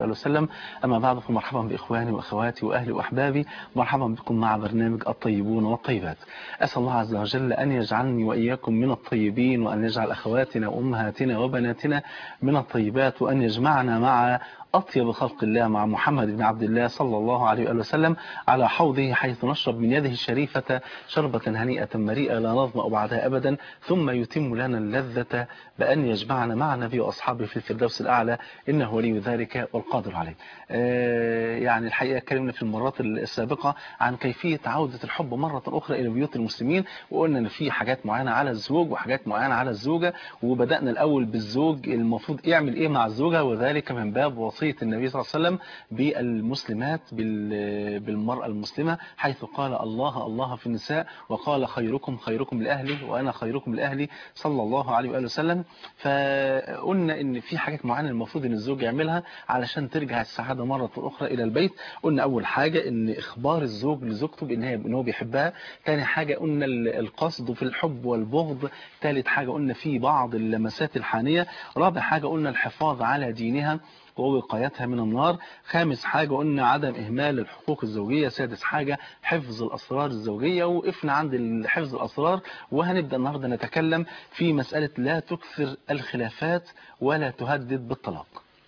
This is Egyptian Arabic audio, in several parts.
عليه وسلم أما بعد فمرحبا بإخواني وأخواتي وأهلي وأحبابي مرحبا بكم مع برنامج الطيبون والطيبات أسأل الله عز وجل أن يجعلني وإياكم من الطيبين وأن يجعل أخواتنا وأمهاتنا وبناتنا من الطيبات وأن يجمعنا مع أطيب خلق الله مع محمد بن عبد الله صلى الله عليه وآله وسلم على حوضه حيث نشرب من يده الشريفة شربة هنيئة مريئة لا نظمأ بعدها أبدا ثم يتم لنا اللذة بأن يجمعنا مع النبي وأصحابه في الفردوس الأعلى إنه ولي ذلك والقادر عليه آه يعني الحقيقة كلمنا في المرات السابقة عن كيفية عودة الحب مرة أخرى إلى بيوت المسلمين وقلنا أن في حاجات معينة على الزوج وحاجات معينة على الزوجة وبدأنا الأول بالزوج المفروض يعمل إيه مع الزوجة وذلك من باب وصية النبي صلى الله عليه وسلم بالمسلمات بالمرأة المسلمة حيث قال الله الله في النساء وقال خيركم خيركم لأهلي وأنا خيركم لأهلي صلى الله عليه وآله وسلم فقلنا ان في حاجات معينة المفروض ان الزوج يعملها علشان ترجع السعادة مرة أخرى إلى البيت قلنا أول حاجة ان إخبار الزوج لزوجته بأن هي ان هو بيحبها ثاني حاجة قلنا القصد في الحب والبغض ثالث حاجة قلنا في بعض اللمسات الحانية رابع حاجة قلنا الحفاظ على دينها ووقايتها من النار خامس حاجة قلنا عدم إهمال الحقوق الزوجية سادس حاجة حفظ الأسرار الزوجية وقفنا عند حفظ الأسرار وهنبدأ النهاردة نتكلم في مسألة لا تكثر الخلافات ولا تهدد بالطلاق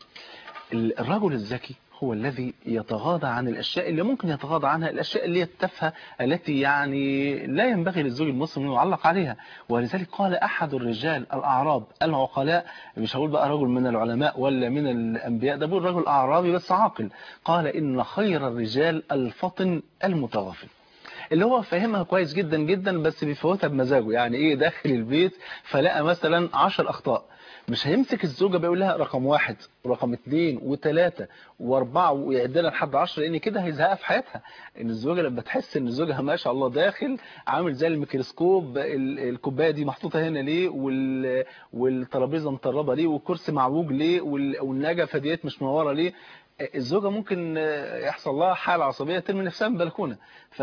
الرجل الذكي هو الذي يتغاضى عن الأشياء اللي ممكن يتغاضى عنها الأشياء اللي هي التافهه التي يعني لا ينبغي للزوج المسلم أن يعلق عليها ولذلك قال أحد الرجال الأعراب العقلاء مش هقول بقى رجل من العلماء ولا من الأنبياء ده بقول رجل أعرابي بس عاقل قال إن خير الرجال الفطن المتغافل اللي هو فاهمها كويس جدا جدا بس بيفوتها بمزاجه يعني ايه داخل البيت فلقى مثلا 10 اخطاء مش هيمسك الزوجة بيقول لها رقم واحد ورقم اثنين وثلاثة واربعة ويعدلها لحد عشرة لان كده هيزهقها في حياتها ان الزوجة لما تحس ان زوجها ما شاء الله داخل عامل زي الميكروسكوب الكوباية دي محطوطة هنا ليه وال... والترابيزة مطربة ليه والكرسي معوج ليه وال... والنجفة ديت مش منورة ليه الزوجة ممكن يحصل لها حالة عصبية ترمي نفسها من بلكونة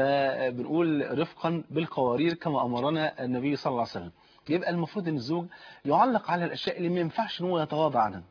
فبنقول رفقا بالقوارير كما أمرنا النبي صلى الله عليه وسلم يبقى المفروض ان الزوج يعلق على الاشياء اللي ما ينفعش ان هو يتغاضى عنها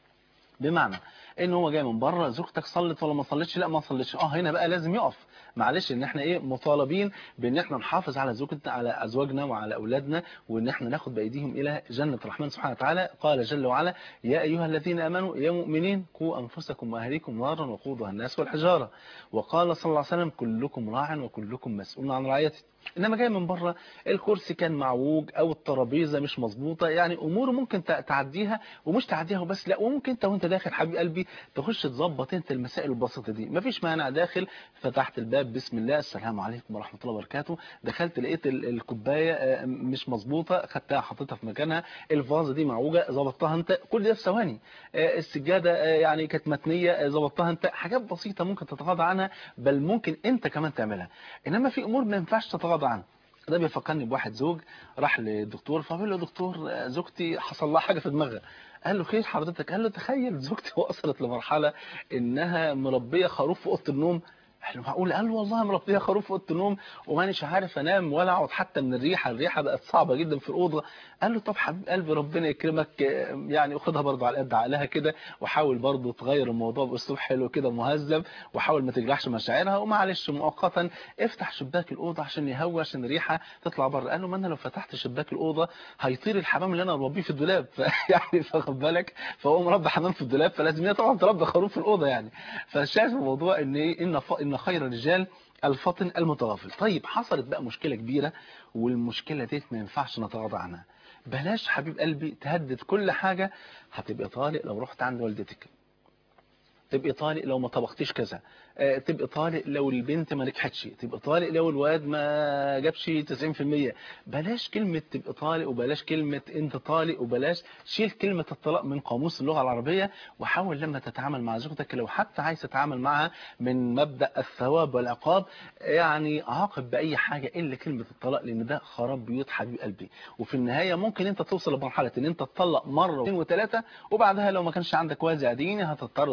بمعنى ان هو جاي من بره زوجتك صلت ولا ما صلتش لا ما صلتش اه هنا بقى لازم يقف معلش ان احنا ايه مطالبين بان احنا نحافظ على زوجتنا على ازواجنا وعلى اولادنا وان احنا ناخد بايديهم الى جنة الرحمن سبحانه وتعالى قال جل وعلا يا ايها الذين امنوا يا مؤمنين قوا انفسكم واهليكم نارا وقودها الناس والحجاره وقال صلى الله عليه وسلم كلكم راع وكلكم مسؤول عن رعيته انما جاي من بره الكرسي كان معوج او الترابيزه مش مظبوطه يعني امور ممكن تعديها ومش تعديها وبس لا وممكن انت وانت داخل حبيب قلبي تخش تظبط انت المسائل البسيطه دي مفيش مانع داخل فتحت الباب بسم الله السلام عليكم ورحمه الله وبركاته دخلت لقيت الكوبايه مش مظبوطه خدتها حطيتها في مكانها الفازه دي معوجه ظبطتها انت كل ده في ثواني السجاده يعني كانت متنيه ظبطتها انت حاجات بسيطه ممكن تتغاضى عنها بل ممكن انت كمان تعملها انما في امور ما ينفعش تتغاضى عنها ده بيفكرني بواحد زوج راح للدكتور فقال له دكتور زوجتي حصل لها حاجه في دماغها قال له خير حضرتك قال له تخيل زوجتي وصلت لمرحله انها مربيه خروف في اوضه النوم قال له معقول قال له والله مربيه خروف في اوضه النوم ومانيش عارف انام ولا اقعد حتى من الريحه الريحه بقت صعبه جدا في الاوضه قال له طب حبيب قلبي ربنا يكرمك يعني خدها برضه على قد عقلها كده وحاول برضه تغير الموضوع باسلوب حلو كده مهذب وحاول ما تجرحش مشاعرها ومعلش مؤقتا افتح شباك الاوضه عشان يهوى عشان الريحه تطلع بره قال له ما انا لو فتحت شباك الاوضه هيطير الحمام اللي انا مربيه في الدولاب يعني فاخد بالك فهو مربي حمام في الدولاب فلازم هي طبعا تربي خروف في الاوضه يعني فشايف الموضوع ان ايه ان ان خير الرجال الفطن المتغافل طيب حصلت بقى مشكلة كبيرة والمشكلة ديت ما ينفعش نتغاضى عنها بلاش حبيب قلبي تهدد كل حاجة هتبقى طالق لو رحت عند والدتك تبقى طالق لو ما طبختيش كذا تبقى طالق لو البنت ما نجحتش تبقى طالق لو الواد ما جابش 90% بلاش كلمة تبقى طالق وبلاش كلمة انت طالق وبلاش شيل كلمة الطلاق من قاموس اللغة العربية وحاول لما تتعامل مع زوجتك لو حتى عايز تتعامل معها من مبدأ الثواب والعقاب يعني عاقب بأي حاجة إلا كلمة الطلاق لأن ده خراب بيوت حبيب قلبي وفي النهاية ممكن انت توصل لمرحلة ان انت تطلق مرة واثنين وثلاثة وبعدها لو ما كانش عندك وازع ديني هتضطر تروح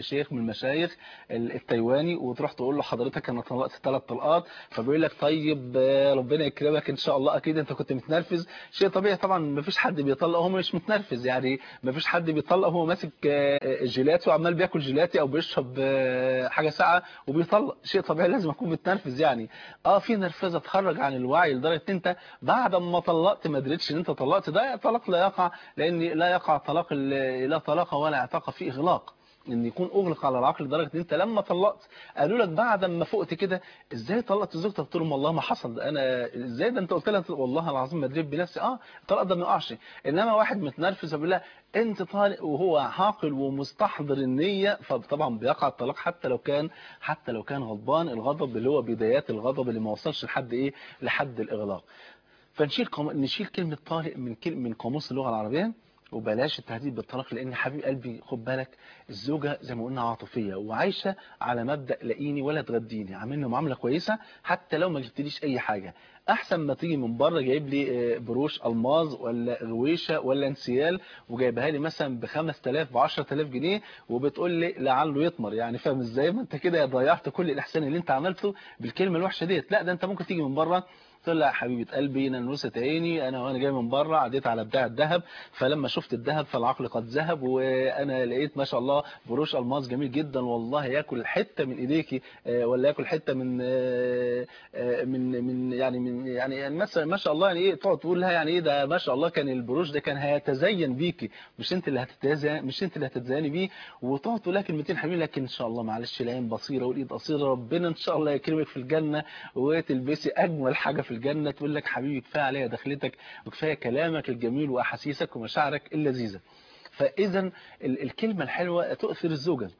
شيخ من المشايخ ال- التايواني وتروح تقول له حضرتك انا طلقت ثلاث طلقات فبيقول لك طيب آه، ربنا يكرمك ان شاء الله اكيد انت كنت متنرفز شيء طبيعي طبعا ما فيش حد بيطلق وهو مش متنرفز يعني ما فيش حد بيطلق وهو ماسك آه، جيلاتي وعمال بياكل جيلاتي او بيشرب آه، حاجه ساقعه وبيطلق شيء طبيعي لازم اكون متنرفز يعني اه في نرفزه تخرج عن الوعي لدرجه ان انت بعد ما طلقت ما دريتش ان انت طلقت ده طلاق لا يقع لان لا يقع طلاق ال- لا طلاق ولا اعتاق في اغلاق ان يكون اغلق على العقل لدرجه ان انت لما طلقت قالوا لك بعد ما فقت كده ازاي طلقت زوجتك قلت لهم والله ما حصل ده انا ازاي ده انت قلت لها والله العظيم ما دريت بنفسي اه الطلاق ده ما يقعش انما واحد متنرفز بيقول لها انت طالق وهو عاقل ومستحضر النيه فطبعا بيقع الطلاق حتى لو كان حتى لو كان غضبان الغضب اللي هو بدايات الغضب اللي ما وصلش لحد ايه لحد الاغلاق فنشيل قم... نشيل كلمه طالق من كل... من قاموس اللغه العربيه وبلاش التهديد بالطلاق لان حبيب قلبي خد بالك الزوجه زي ما قلنا عاطفيه وعايشه على مبدا لاقيني ولا تغديني عاملني معامله كويسه حتى لو ما جبتليش اي حاجه احسن ما تيجي من بره جايب لي آه، بروش الماظ ولا غويشه ولا انسيال وجايبها لي مثلا ب 5000 ب 10000 جنيه وبتقول لي لعله يطمر يعني فاهم ازاي ما انت كده ضيعت كل الاحسان اللي انت عملته بالكلمه الوحشه ديت لا ده انت ممكن تيجي من بره تقول لها يا حبيبه قلبي انا نوسه عيني انا وانا جاي من بره عديت على بتاع الذهب فلما شفت الذهب فالعقل قد ذهب وانا لقيت ما شاء الله بروش الماس جميل جدا والله ياكل حته من ايديكي آه، ولا ياكل حته من آه، آه، من من يعني من يعني يعني مثلا ما شاء الله يعني ايه تقعد تقول لها يعني ايه ده ما شاء الله كان البروش ده كان هيتزين بيكي مش انت اللي هتتزين مش انت اللي هتتزيني بيه وتقعد تقول لها كلمتين حلوين لكن ان شاء الله معلش العين بصيره والايد قصيره ربنا ان شاء الله يكرمك في الجنه وتلبسي اجمل حاجه في الجنه تقول لك حبيبي كفايه عليا دخلتك وكفايه كلامك الجميل واحاسيسك ومشاعرك اللذيذه فاذا ال- الكلمه الحلوه تؤثر الزوجه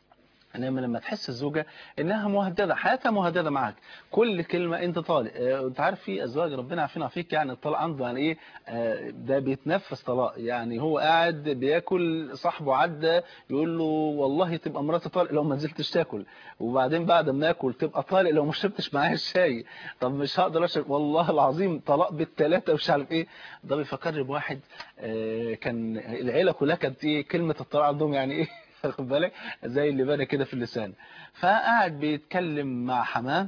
انما لما تحس الزوجه انها مهدده حياتها مهدده معاك كل كلمه انت طالق آه، انت عارف في ازواج ربنا يعافينا فيك يعني الطلاق عنده يعني ايه آه، ده بيتنفس طلاق يعني هو قاعد بياكل صاحبه عدى يقول له والله تبقى مراتي طالق لو ما نزلتش تاكل وبعدين بعد ما اكل تبقى طالق لو ما شربتش معايا الشاي طب مش هقدر اشرب والله العظيم طلاق بالثلاثه مش عارف ايه ده بيفكرني بواحد آه، كان العيله كلها كانت ايه كلمه الطلاق عندهم يعني ايه واخد بالك زي اللي بان كده في اللسان فقعد بيتكلم مع حماه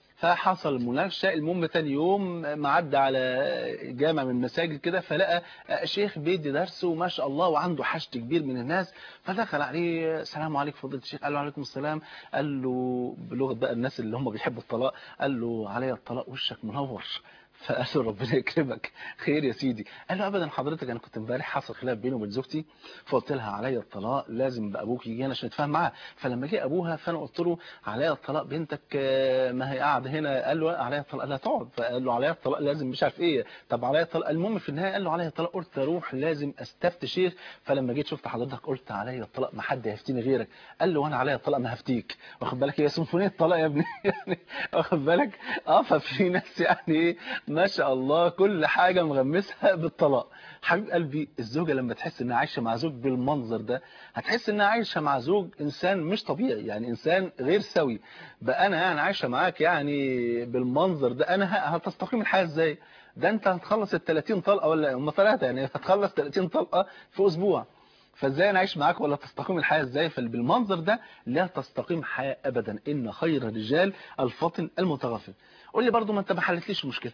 فحصل مناقشه المهم تاني يوم معدى على جامع من المساجد كده فلقى شيخ بيدي درس وما شاء الله وعنده حشد كبير من الناس فدخل عليه السلام عليكم فضيله الشيخ قال له عليكم السلام قال له بلغه بقى الناس اللي هم بيحبوا الطلاق قال له عليا الطلاق وشك منور فقال له ربنا يكرمك خير يا سيدي قال له ابدا حضرتك انا كنت امبارح حصل خلاف بيني وبين زوجتي فقلت لها عليا الطلاق لازم بقى ابوك يجي هنا عشان نتفاهم معاه فلما جه ابوها فانا قلت له عليا الطلاق بنتك آه، ما هي قاعده هنا قال له عليا الطلاق لا تقعد فقال له عليا الطلاق لازم مش عارف ايه طب عليا الطلاق المهم في النهايه قال له عليا الطلاق قلت اروح لازم استفتي شيخ فلما جيت شفت حضرتك قلت عليا الطلاق ما حد هيفتيني غيرك قال له وانا عليا الطلاق ما هفتيك واخد بالك هي سيمفونيه الطلاق يا ابني يعني واخد بالك اه ففي ناس يعني ايه ما شاء الله كل حاجه مغمسها بالطلاق حبيب قلبي الزوجه لما تحس انها عايشه مع زوج بالمنظر ده هتحس انها عايشه مع زوج انسان مش طبيعي يعني انسان غير سوي بقى انا يعني عايشه معاك يعني بالمنظر ده انا ه- هتستقيم الحياه ازاي ده انت هتخلص ال 30 طلقه ولا هم ثلاثه يعني هتخلص 30 طلقه في اسبوع فازاي انا اعيش معاك ولا تستقيم الحياه ازاي فبالمنظر ده لا تستقيم حياه ابدا ان خير الرجال الفطن المتغافل قول لي برضو ما انت ما حلتليش المشكله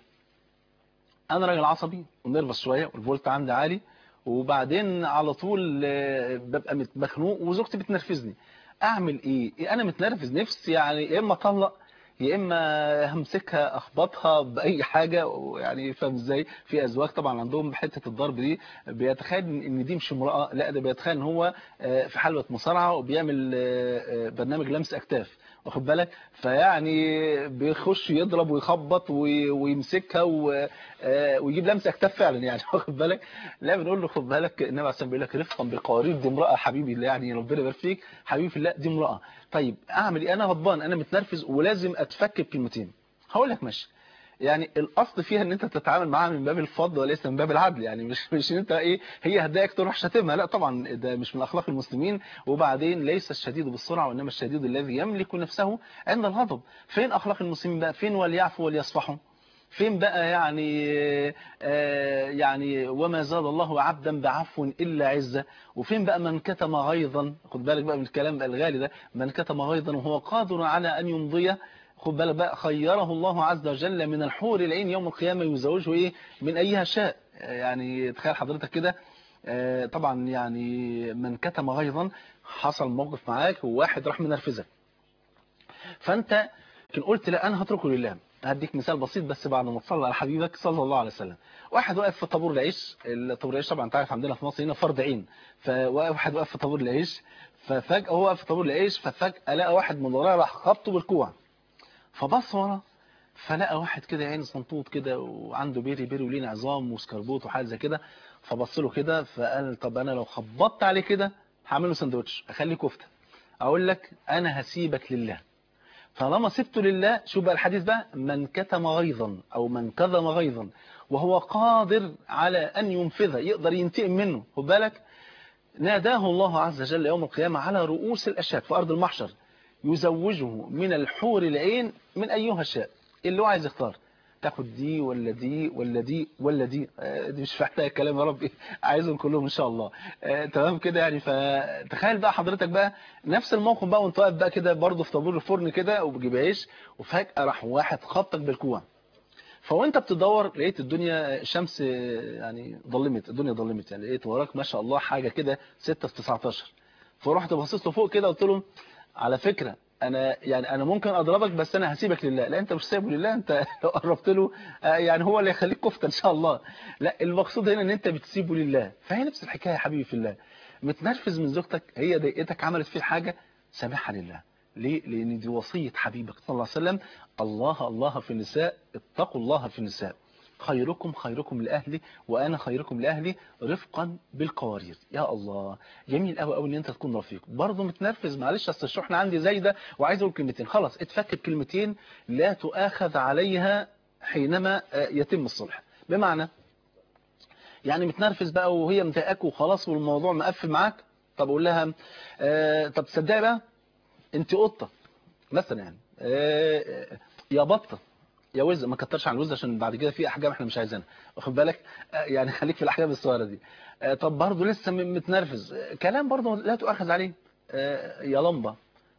انا راجل عصبي ونرفز شويه والفولت عندي عالي وبعدين على طول آه، ببقى مت- مخنوق وزوجتي بتنرفزني اعمل ايه إيه انا متنرفز نفسي يعني يا اما اطلق يا اما همسكها اخبطها باي حاجه ويعني فاهم ازاي في ازواج طبعا عندهم حته الضرب دي بيتخيل ان دي مش امراه لا ده بيتخيل ان هو آه، في حلبة مصارعه وبيعمل آه، آه، برنامج لمس اكتاف واخد بالك فيعني بيخش يضرب ويخبط وي- ويمسكها و- آه، ويجيب لمس اكتاف فعلا يعني واخد بالك لا بنقول له خد بالك النبي عليه الصلاه بيقول لك رفقا بالقوارير دي امراه حبيبي الله يعني ربنا يبارك فيك حبيبي في الله دي امراه طيب اعمل ايه انا غضبان انا متنرفز ولازم اتفك بكلمتين هقول لك ماشي يعني الاصل فيها ان انت تتعامل معاها من باب الفضل وليس من باب العدل يعني مش مش ان انت ايه هي هداك تروح شاتمها لا طبعا ده مش من اخلاق المسلمين وبعدين ليس الشديد بالسرعه وانما الشديد الذي يملك نفسه عند الغضب فين اخلاق المسلمين بقى فين وليعفوا وليصفحوا فين بقى يعني آه يعني وما زاد الله عبدا بعفو إلا عزة وفين بقى من كتم غيظا خد بالك بقى من الكلام بقى الغالي ده من كتم غيظا وهو قادر على أن يمضيه خد بالك بقى خيره الله عز وجل من الحور العين يوم القيامة يزوجه إيه من أيها شاء يعني تخيل حضرتك كده آه طبعا يعني من كتم غيظا حصل موقف معاك وواحد راح منرفزك فأنت كن قلت لا أنا هتركه لله هديك مثال بسيط بس بعد ما تصلي على حبيبك صلى الله عليه وسلم واحد واقف في طابور العيش الطابور العيش طبعا انت عارف عندنا في مصر هنا فرض عين فواحد واقف في طابور العيش ففجأة هو واقف في طابور العيش ففجأة لقى واحد من وراه راح خبطه بالكوع فبص ورا فلقى واحد كده عين صنطوط كده وعنده بيري بيري ولين عظام وسكربوت وحاجه زي كده فبص له كده فقال طب انا لو خبطت عليه كده هعمل له سندوتش اخليه كفته اقول لك انا هسيبك لله طالما سبته لله شوف بقى الحديث بقى من كتم غيظا او من كظم غيظا وهو قادر على ان ينفذه يقدر ينتقم منه خد بالك ناداه الله عز وجل يوم القيامه على رؤوس الاشهاد في ارض المحشر يزوجه من الحور العين من ايها شاء اللي هو عايز يختار تاخد دي ولا دي ولا دي ولا دي آه دي مش محتاج كلام يا ربي عايزهم كلهم ان شاء الله آه تمام كده يعني فتخيل بقى حضرتك بقى نفس الموقف بقى وانت واقف بقى كده برضه في طابور الفرن كده وبتجيب عيش وفجاه راح واحد خبطك بالكوع فوانت بتدور لقيت الدنيا الشمس يعني ظلمت الدنيا ظلمت يعني لقيت وراك ما شاء الله حاجه كده 6 في 19 فرحت بصيت له فوق كده قلت له على فكره انا يعني انا ممكن اضربك بس انا هسيبك لله لا انت مش سايبه لله انت لو قربت له يعني هو اللي يخليك كفته ان شاء الله لا المقصود هنا ان انت بتسيبه لله فهي نفس الحكايه يا حبيبي في الله متنرفز من زوجتك هي ضايقتك عملت فيه حاجه سامحها لله ليه لان دي وصيه حبيبك صلى الله عليه وسلم الله الله في النساء اتقوا الله في النساء خيركم خيركم لأهلي وأنا خيركم لأهلي رفقا بالقوارير يا الله جميل قوي قوي ان انت تكون رفيق برضه متنرفز معلش اصل الشحنه عندي زايده وعايز اقول كلمتين خلاص اتفك بكلمتين لا تؤاخذ عليها حينما يتم الصلح بمعنى يعني متنرفز بقى وهي مضايقاك وخلاص والموضوع مقفل معاك طب اقول لها آه طب تصدقي بقى انت قطه مثلا يعني آه يا بطه يا وز ما كترش عن الوز عشان بعد كده في احجام احنا مش عايزينها واخد بالك يعني خليك في الاحجام الصغيره دي طب برضه لسه متنرفز كلام برضه لا تؤاخذ عليه يا لمبه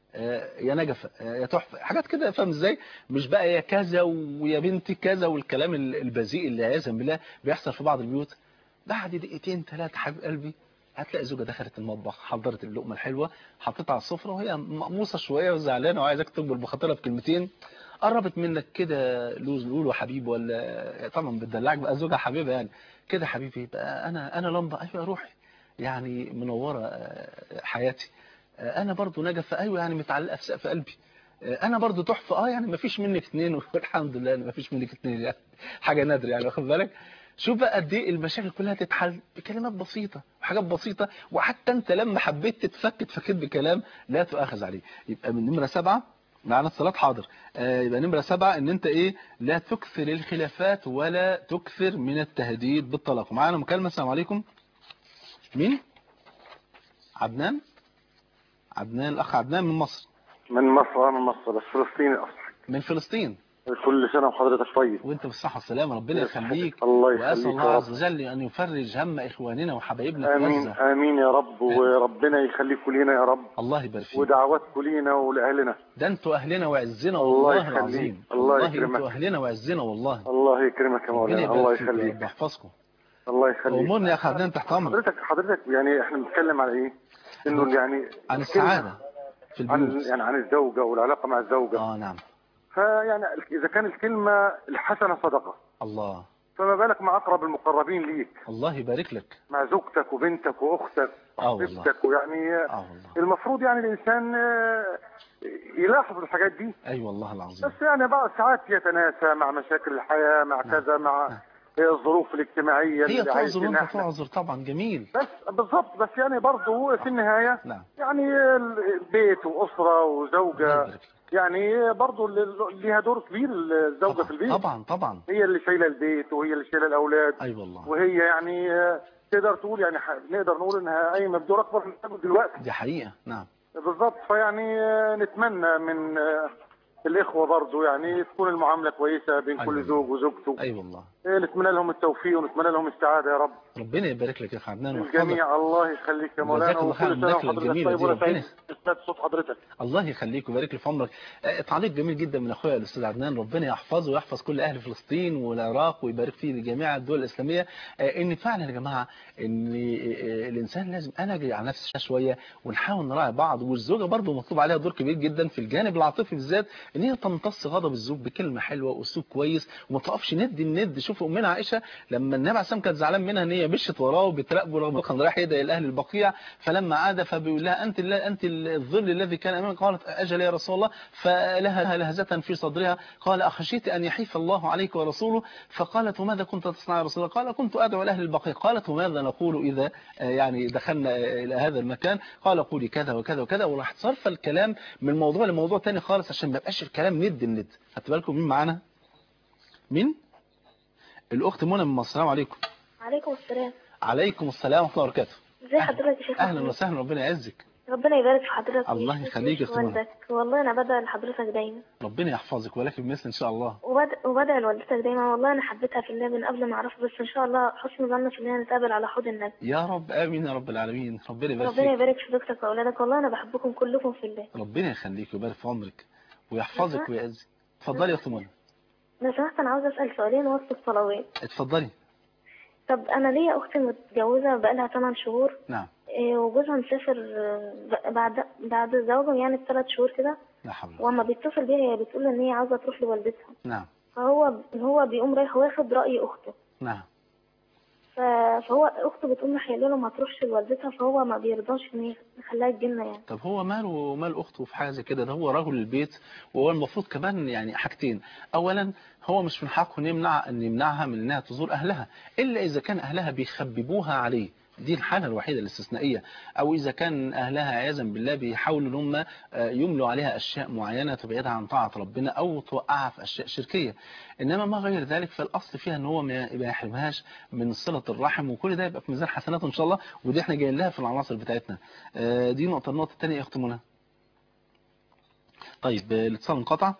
يا نجفه يا تحفه حاجات كده فاهم ازاي مش بقى يا كذا ويا بنتي كذا والكلام البذيء اللي عياذا بالله بيحصل في بعض البيوت بعد دقيقتين ثلاثه حبيب قلبي هتلاقي زوجة دخلت المطبخ حضرت اللقمة الحلوة حطيتها على السفرة وهي مقموصة شوية وزعلانة وعايزاك تكبر بخاطرها بكلمتين قربت منك كده لوز لولو حبيب ولا طبعا بتدلعك بقى زوجها حبيبه يعني كده حبيبي بقى انا انا لمبه ايوه روحي يعني منوره حياتي انا برضو نجفه ايوه يعني متعلقه في سقف قلبي انا برضو تحفه اه يعني ما فيش منك اثنين والحمد لله ما فيش منك اثنين يعني حاجه نادره يعني واخد بالك شوف بقى قد ايه المشاكل كلها تتحل بكلمات بسيطه وحاجات بسيطه وحتى انت لما حبيت تتفك تفكت بكلام لا تؤاخذ عليه يبقى من نمره سبعه معنا الصلاة حاضر آه يبقى نمرة سبعة ان انت ايه لا تكثر الخلافات ولا تكثر من التهديد بالطلاق معانا مكالمة السلام عليكم مين عدنان عدنان الاخ عدنان من مصر من مصر من مصر بس فلسطيني اصلا من فلسطين كل سنة وحضرتك طيب وانت بالصحة والسلامة ربنا يخليك الله واسال يخليك الله يا عز رب وجل ان يفرج هم اخواننا وحبايبنا في امين غزة امين يا رب وربنا يخليكم لينا يا رب الله يبارك فيك ودعواتكم لينا ولاهلنا ده انتوا اهلنا وعزنا الله والله يخليك. العظيم الله والله يكرمك. انتوا اهلنا وعزنا والله الله يكرمك يا ربنا مولانا الله يبارك فيك يا رب يخليك يحفظكم الله يخليك امورنا يا اخ عدنان تحت امرك حضرتك حضرتك يعني احنا بنتكلم على ايه؟ انه يعني عن السعادة في عن البيوت يعني عن الزوجة والعلاقة مع الزوجة اه نعم فيعني اذا كان الكلمة الحسنة صدقة الله فما بالك مع اقرب المقربين ليك الله يبارك لك مع زوجتك وبنتك واختك اه والله وحبيبتك ويعني اه والله المفروض يعني الانسان آه، يلاحظ الحاجات دي اي أيوة والله العظيم بس يعني بعض ساعات يتناسى مع مشاكل الحياه مع نعم. كذا مع نعم. الظروف الاجتماعيه هي اللي عايزين تعذر وانت احنا تعذر طبعا جميل بس بالضبط بس يعني برضه في النهايه نعم يعني البيت واسره الله وزوجه يبارك لك يعني برضه ليها دور كبير الزوجه طبعا في البيت طبعا طبعا هي اللي شايله البيت وهي اللي شايله الاولاد اي والله وهي يعني آه، تقدر تقول يعني ح- نقدر نقول انها قايمه بدور اكبر من الزوج دلوقتي دي حقيقة نعم بالضبط فيعني آه، نتمنى من آه، الاخوه برضه يعني تكون المعامله كويسه بين أيوة. كل زوج وزوجته اي والله إيه، نتمنى لهم التوفيق ونتمنى لهم السعاده يا رب ربنا يبارك لك يا اخ عدنان ويحفظك الجميع الله يخليك يا مولانا جزاك الله خير وكل سنه المداخلة وحضرتك الجميلة طيب دي، وانا ربنا سعيد سمعت صوت حضرتك الله يخليك ويبارك لي في عمرك آه، تعليق جميل جدا من اخويا الاستاذ عدنان ربنا يحفظه ويحفظ كل اهل فلسطين والعراق ويبارك فيه لجميع الدول الاسلاميه آه، ان فعلا يا جماعه ان آه، الانسان لازم انا اجري على نفسي شويه ونحاول نراعي بعض والزوجه برضه مطلوب عليها دور كبير جدا في الجانب العاطفي بالذات ان هي تمتص غضب الزوج بكلمه حلوه واسلوب كويس وما تقفش ند الند شوف امنا عائشه لما النبي عليه الصلاه والسلام كان زعلان منها ان هي مشت وراه وبتراقبه رغم كان رايح يدعي الى اهل البقيع فلما عاد فبيقول لها انت ال- انت الظل الذي كان امامك قالت اجل يا رسول الله فلها لهزه في صدرها قال اخشيت ان يحيف الله عليك ورسوله فقالت وماذا كنت تصنع يا رسول الله قال كنت ادعو لاهل البقيع قالت وماذا نقول اذا آه، يعني دخلنا آه، الى هذا المكان قال قولي كذا وكذا وكذا وراح تصرف الكلام من موضوع لموضوع تاني خالص عشان ما يبقاش الكلام ند الند خدت بالكم مين معانا مين الاخت منى من مصر السلام عليكم عليكم السلام عليكم السلام ورحمه الله وبركاته ازي حضرتك يا شيخ اهلا محمود؟ وسهلا ربنا يعزك ربنا يبارك في حضرتك الله ويشفيك يخليك يا ويشفي أختي منى. والدك والله انا بدعي لحضرتك دايما ربنا يحفظك ولكن مثل ان شاء الله وبدعي وبدعي لوالدتك دايما والله انا حبيتها في الله من قبل ما اعرفها بس ان شاء الله حسن ظن في الله نتقابل على حوض النبي يا رب امين يا رب العالمين ربنا يبارك ربنا فيك يبارك في زوجتك واولادك والله انا بحبكم كلكم في الله ربنا يخليك ويبارك في عمرك ويحفظك ويعزك اتفضلي يا اخت منى لو سمحت انا عاوزه اسال سؤالين وسط الصلوات اتفضلي طب انا ليا اختي متجوزه بقالها 8 شهور نعم إيه، وجوزها مسافر آه، ب- بعد بعد زواجهم يعني بثلاث شهور كده لا حول ولا واما بيتصل بيها هي بتقول ان هي عاوزه تروح لوالدتها نعم فهو هو بيقوم رايح واخد رأي أخته نعم ف- فهو أخته بتقوم راح له ما تروحش لوالدتها فهو ما بيرضاش إن هي يخليها تجيلنا يعني طب هو ماله ومال اخته في حاجه زي كده ده هو رجل البيت وهو المفروض كمان يعني حاجتين اولا هو مش من حقه ان يمنع ان يمنعها من انها تزور اهلها الا اذا كان اهلها بيخببوها عليه دي الحالة الوحيدة الاستثنائية أو إذا كان أهلها عياذا بالله بيحاولوا إن هم آه، يملوا عليها أشياء معينة تبعدها عن طاعة ربنا أو توقعها في أشياء شركية إنما ما غير ذلك فالأصل فيها إن هو ما ما يحرمهاش من صلة الرحم وكل ده يبقى في ميزان حسناته إن شاء الله ودي إحنا جايين لها في العناصر بتاعتنا آه، دي نقطة النقطة الثانية يا أخت منى طيب آه، الاتصال انقطع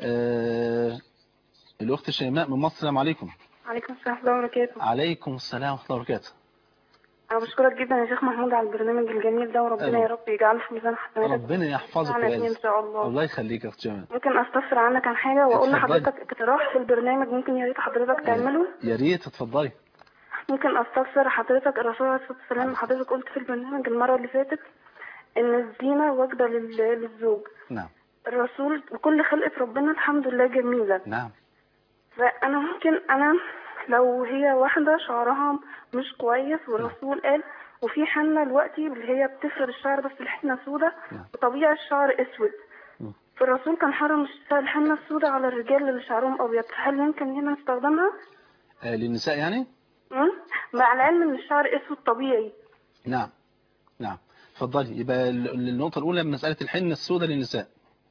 آه، الأخت شيماء من مصر السلام عليكم عليكم السلام ورحمة الله وبركاته عليكم السلام ورحمة الله وبركاته أنا بشكرك جدا يا شيخ محمود على البرنامج الجميل ده وربنا أهلا. يا رب يجعله في ميزان حسناتك ربنا يحفظك معنا اتنين ويعزك إن شاء الله الله يخليك يا أخت شيماء ممكن أستفسر عنك عن حاجة وأقول اتفضلي. لحضرتك اقتراح في البرنامج ممكن يا ريت حضرتك تعمله يا ريت اتفضلي ممكن أستفسر حضرتك الرسول عليه الصلاة والسلام حضرتك قلت في البرنامج المرة اللي فاتت إن الزينة واجبة لل- للزوج نعم الرسول وكل خلقة ربنا الحمد لله جميلة نعم فانا ممكن انا لو هي واحده شعرها مش كويس والرسول قال وفي حنه دلوقتي اللي هي بتفرد الشعر بس الحنه سودة نعم. وطبيعي الشعر اسود مم. فالرسول كان حرم الش- الحنه السوداء على الرجال اللي شعرهم ابيض هل يمكن هنا نستخدمها؟ آه، للنساء يعني مم؟ مع العلم ان الشعر اسود طبيعي نعم نعم اتفضلي يبقى ال- النقطة الأولى مسألة الحنة السوداء للنساء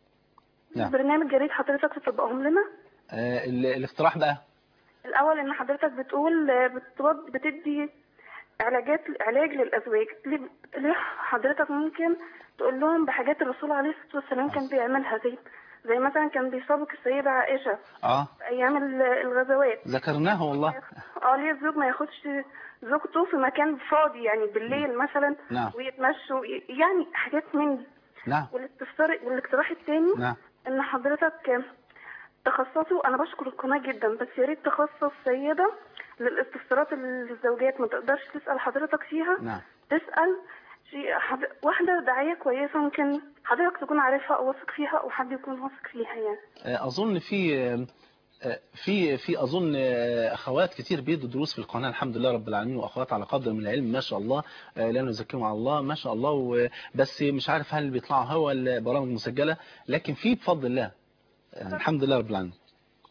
نعم البرنامج يا ريت حضرتك تطبقهم لنا آه، ال- الاقتراح بقى الاول ان حضرتك بتقول آه، بتود- بتدي علاجات علاج للازواج ليه ليه حضرتك ممكن تقول لهم بحاجات الرسول عليه الصلاه والسلام كان بيعملها زي زي مثلا كان بيسابق السيده عائشه اه في ايام ال- الغزوات ذكرناها والله اه ليه الزوج ما ياخدش زوجته في مكان فاضي يعني بالليل مثلا نعم. ويتمشوا يعني حاجات من دي نعم والاستفسار والاقتراح الثاني نعم ان حضرتك تخصصوا انا بشكر القناه جدا بس يا ريت تخصص سيده للاستفسارات اللي الزوجات ما تقدرش تسال حضرتك فيها نعم تسال شيء حد... واحده داعيه كويسه ممكن حضرتك تكون عارفها او واثق فيها او حد يكون واثق فيها يعني آه، أظن في آه، آه، في في أظن آه، أخوات كتير بيدوا دروس في القناة الحمد لله رب العالمين وأخوات على قدر من العلم ما شاء الله آه، لا نزكيهم على الله ما شاء الله و- بس مش عارف هل بيطلعوا هوا ولا برامج مسجلة لكن في بفضل الله آه، الحمد لله رب العالمين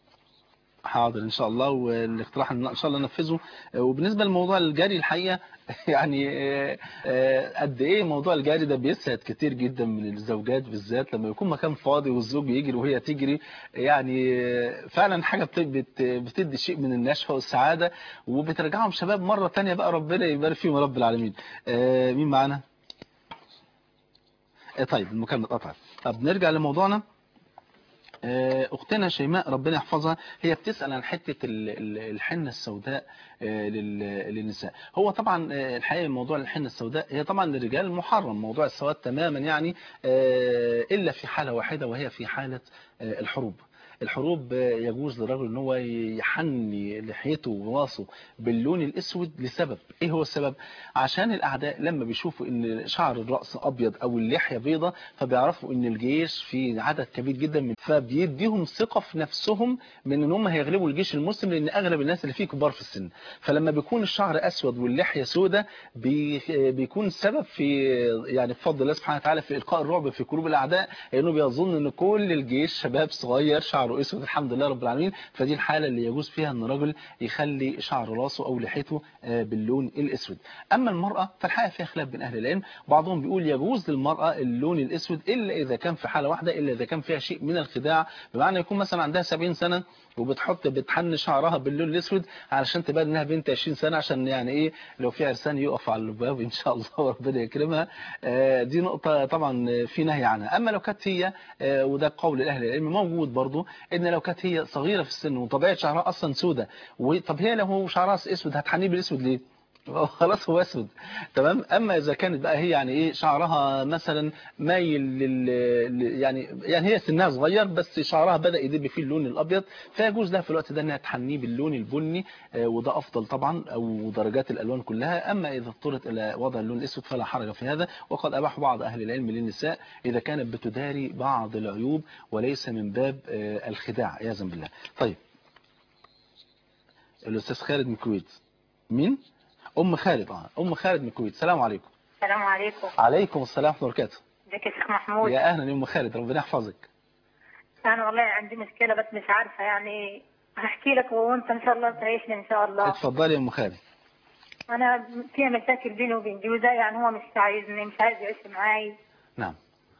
حاضر ان شاء الله والاقتراح ان شاء الله ننفذه وبالنسبه للموضوع الجاري الحقيقه يعني آه، آه، قد ايه موضوع الجاري ده بيسعد كتير جدا من الزوجات بالذات لما يكون مكان فاضي والزوج يجري وهي تجري يعني آه، فعلا حاجه بت- بت- بتدي شيء من النشوه والسعاده وبترجعهم شباب مره تانية بقى ربنا يبارك فيهم يا رب العالمين آه، مين معانا آه، طيب المكالمه اتقطعت طب نرجع لموضوعنا آه، اختنا شيماء ربنا يحفظها هي بتسال عن حته ال- ال- الحنه السوداء آه، لل- للنساء هو طبعا آه، الحقيقه موضوع الحنه السوداء هي طبعا للرجال محرم موضوع السواد تماما يعني آه، الا في حاله واحده وهي في حاله آه، الحروب الحروب آه، يجوز للرجل ان هو يحني لحيته وراسه باللون الاسود لسبب ايه هو السبب عشان الاعداء لما بيشوفوا ان شعر الراس ابيض او اللحيه بيضة فبيعرفوا ان الجيش في عدد كبير جدا من فبيديهم ثقه في نفسهم من ان هم هيغلبوا الجيش المسلم لان اغلب الناس اللي فيه كبار في السن فلما بيكون الشعر اسود واللحيه سوداء بي بيكون سبب في يعني بفضل الله سبحانه وتعالى في القاء الرعب في قلوب الاعداء لانه بيظن ان كل الجيش شباب صغير شعره اسود الحمد لله رب العالمين فدي الحاله اللي يجوز فيها ان الرجل يخلي شعر راسه او لحيته آه، باللون الاسود اما المراه فالحقيقه فيها خلاف بين اهل العلم بعضهم بيقول يجوز للمراه اللون الاسود الا اذا كان في حاله واحده الا اذا كان فيها شيء من الخداع بمعنى يكون مثلا عندها 70 سنه وبتحط بتحن شعرها باللون الاسود علشان تبان انها بنت 20 سنه عشان يعني ايه لو في عرسان يقف على الباب ان شاء الله وربنا يكرمها آه، دي نقطه طبعا في نهي عنها اما لو كانت هي آه، وده قول اهل العلم موجود برضو ان لو كانت هي صغيره في السن وطبيعه شعرها اصلا سودة طب هي لو هو شعرها اسود هتحنيه بالاسود ليه خلاص هو اسود تمام اما اذا كانت بقى هي يعني ايه شعرها مثلا مايل لل ل- يعني يعني هي سنها صغير بس شعرها بدا يدب فيه اللون الابيض فيجوز لها في الوقت ده انها تحنيه باللون البني آه، وده افضل طبعا او درجات الالوان كلها اما اذا اضطرت الى وضع اللون الاسود فلا حرج في هذا وقد اباح بعض اهل العلم للنساء اذا كانت بتداري بعض العيوب وليس من باب آه، الخداع عياذا بالله طيب الاستاذ خالد من الكويت مين ام خالد اه ام خالد من الكويت السلام عليكم السلام عليكم عليكم السلام ورحمه الله وبركاته ازيك يا شيخ محمود يا اهلا يا ام خالد ربنا يحفظك انا والله عندي مشكله بس مش عارفه يعني هحكي لك وانت ان شاء الله تعيشني ان شاء الله اتفضلي يا ام خالد انا في مشاكل بيني وبين جوزي يعني هو مش عايزني مش عايز يعيش معاي نعم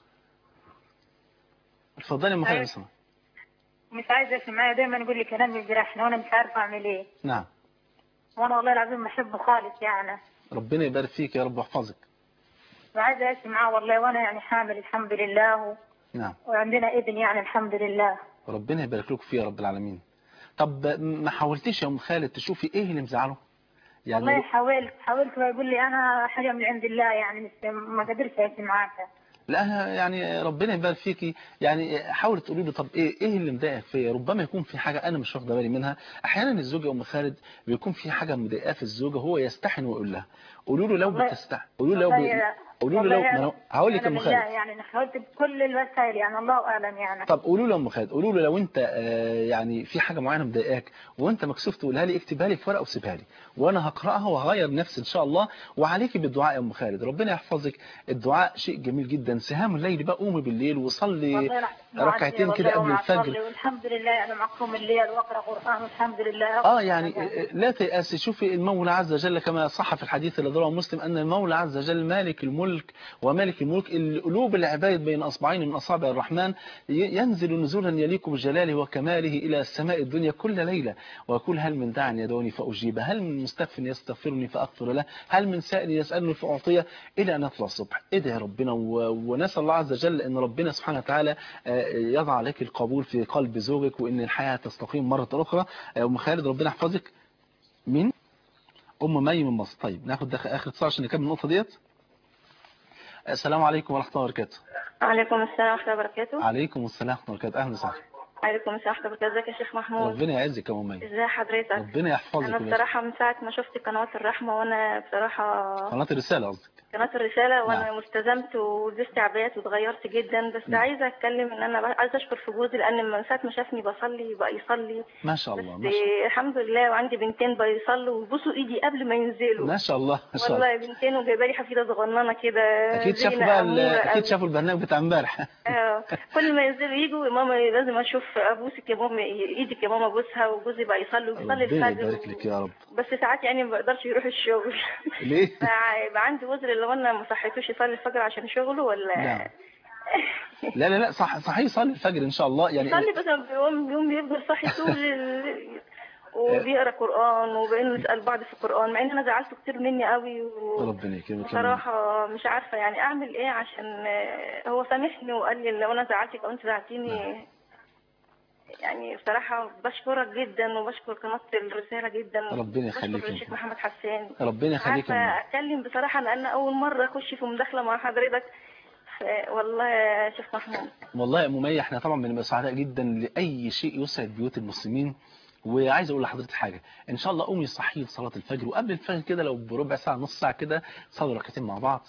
اتفضلي يا ام خالد أيوة. اسمع. مش عايز يعيش معايا دايما يقول لي كلام يجرحني وانا مش عارفه اعمل ايه نعم وانا والله العظيم بحبه خالص يعني ربنا يبارك فيك يا رب ويحفظك وعايزه اعيش معاه والله وانا يعني حامل الحمد لله و... نعم وعندنا ابن يعني الحمد لله ربنا يبارك لكم فيه يا رب العالمين طب ما حاولتيش يا ام خالد تشوفي ايه اللي مزعله والله يعني حاولت حاولت ويقول لي انا حاجه من عند الله يعني مش ما قدرتش اعيش معاك لا يعني ربنا يبارك فيكي يعني حاولي تقولي له طب ايه ايه اللي مضايقك فيا ربما يكون في حاجه انا مش واخده بالي منها احيانا الزوج يا ام خالد بيكون في حاجه مضايقاه في الزوجه هو يستحن ويقول لها قولوا له لو والله- بتستحن قولوا له لو والله بي... يا- قولوا له والله لو يا- ما أنا هقول لك يا ام أنا بالله خالد يعني انا حاولت بكل الوسائل يعني الله اعلم يعني طب قولوا له يا ام خالد قولوا له لو انت آه، يعني في حاجه معينه مضايقاك وانت مكسوف تقولها لي اكتبها لي في ورقه وسيبها لي وانا هقراها وهغير نفسي ان شاء الله وعليكي بالدعاء يا ام خالد ربنا يحفظك الدعاء شيء جميل جدا سهام الليل بقى قومي بالليل وصلي والله راح- ركعتين والله كده قبل ومع الفجر صلي والحمد لله انا معكم الليل واقرا قران والحمد لله اه يعني لا تيأسي شوفي المولى عز وجل كما صح في الحديث الذي رواه مسلم ان المولى عز وجل مالك الملك ومالك الملك قلوب العباد بين اصبعين من اصابع الرحمن ي- ينزل نزولا يليق بجلاله وكماله الى السماء الدنيا كل ليله ويقول هل من داع يدعوني فاجيبه هل من مستغفر يستغفرني فاغفر له هل من سائل يسالني فاعطيه الى ان يطلع الصبح ادعي ربنا و- ونسال الله عز وجل ان ربنا سبحانه وتعالى آه، يضع لك القبول في قلب زوجك وان الحياه تستقيم مره اخرى آه، ام خالد ربنا يحفظك مين ام مي من مصر طيب ناخد دخل اخر اتصال عشان نكمل النقطه ديت السلام عليكم ورحمه الله وبركاته وعليكم السلام ورحمة الله وبركاته عليكم السلام ورحمه الله وبركاته اهلا وسهلا وعليكم السلام ورحمة الله وبركاته ازيك يا شيخ محمود ربنا يعزك يا ام مي ازي حضرتك ربنا يحفظك انا يا باشا. بصراحة من ساعة ما شفت قنوات الرحمة وانا بصراحة قناه الرساله قصدك قناة الرسالة وانا نعم. ملتزمت ولبست عبايات واتغيرت جدا بس نعم. عايزة اتكلم ان انا عايزة اشكر في جوزي لان من ساعة ما شافني بصلي بقى يصلي ما شاء الله بس ما شاء, الحمد لله وعندي بنتين بقى يصلوا ويبوسوا ايدي قبل ما ينزلوا ما شاء الله ما شاء الله والله بنتين وجايبه لي حفيده صغننه كده اكيد شافوا زينة بقى ال- أمورة اكيد قوي. شافوا البرنامج بتاع امبارح آه، كل ما ينزلوا يجوا ماما لازم اشوف ابوسك يا ماما ايدك يا ماما ابوسها وجوزي بقى يصلي ويصلي ربنا الفجر يبارك لك يا رب بس ساعات يعني ما بقدرش يروح الشغل ليه فيبقى عندي وزر لو انا ما صحيتوش يصلي الفجر عشان شغله ولا نعم. لا لا لا صح صحيح صلي الفجر ان شاء الله يعني يصلي بس بيقوم بيقوم بيفضل صاحي طول ال... وبيقرا قران وبقينا نسال بعض في القران مع ان انا زعلته كتير مني قوي و... ربنا يكرمك يا بصراحة مش عارفة يعني أعمل إيه عشان آه، هو سامحني وقال لي لو أنا زعلتك أو أنت زعلتيني يعني بصراحة بشكرك جدا وبشكر قناة الرسالة جدا ربنا يخليك بشكر يا الشيخ أم. محمد حسان ربنا مش يخليك يا أم. عارفة أتكلم بصراحة لأن أول مرة أخش في مداخلة مع حضرتك ف- والله يا شيخ محمود والله يا أم مية احنا طبعا بنبقى سعداء جدا لأي شيء يسعد بيوت المسلمين وعايز اقول لحضرتك حاجه ان شاء الله قومي صحي لصلاه الفجر وقبل الفجر كده لو بربع ساعه نص ساعه كده صلوا ركعتين مع بعض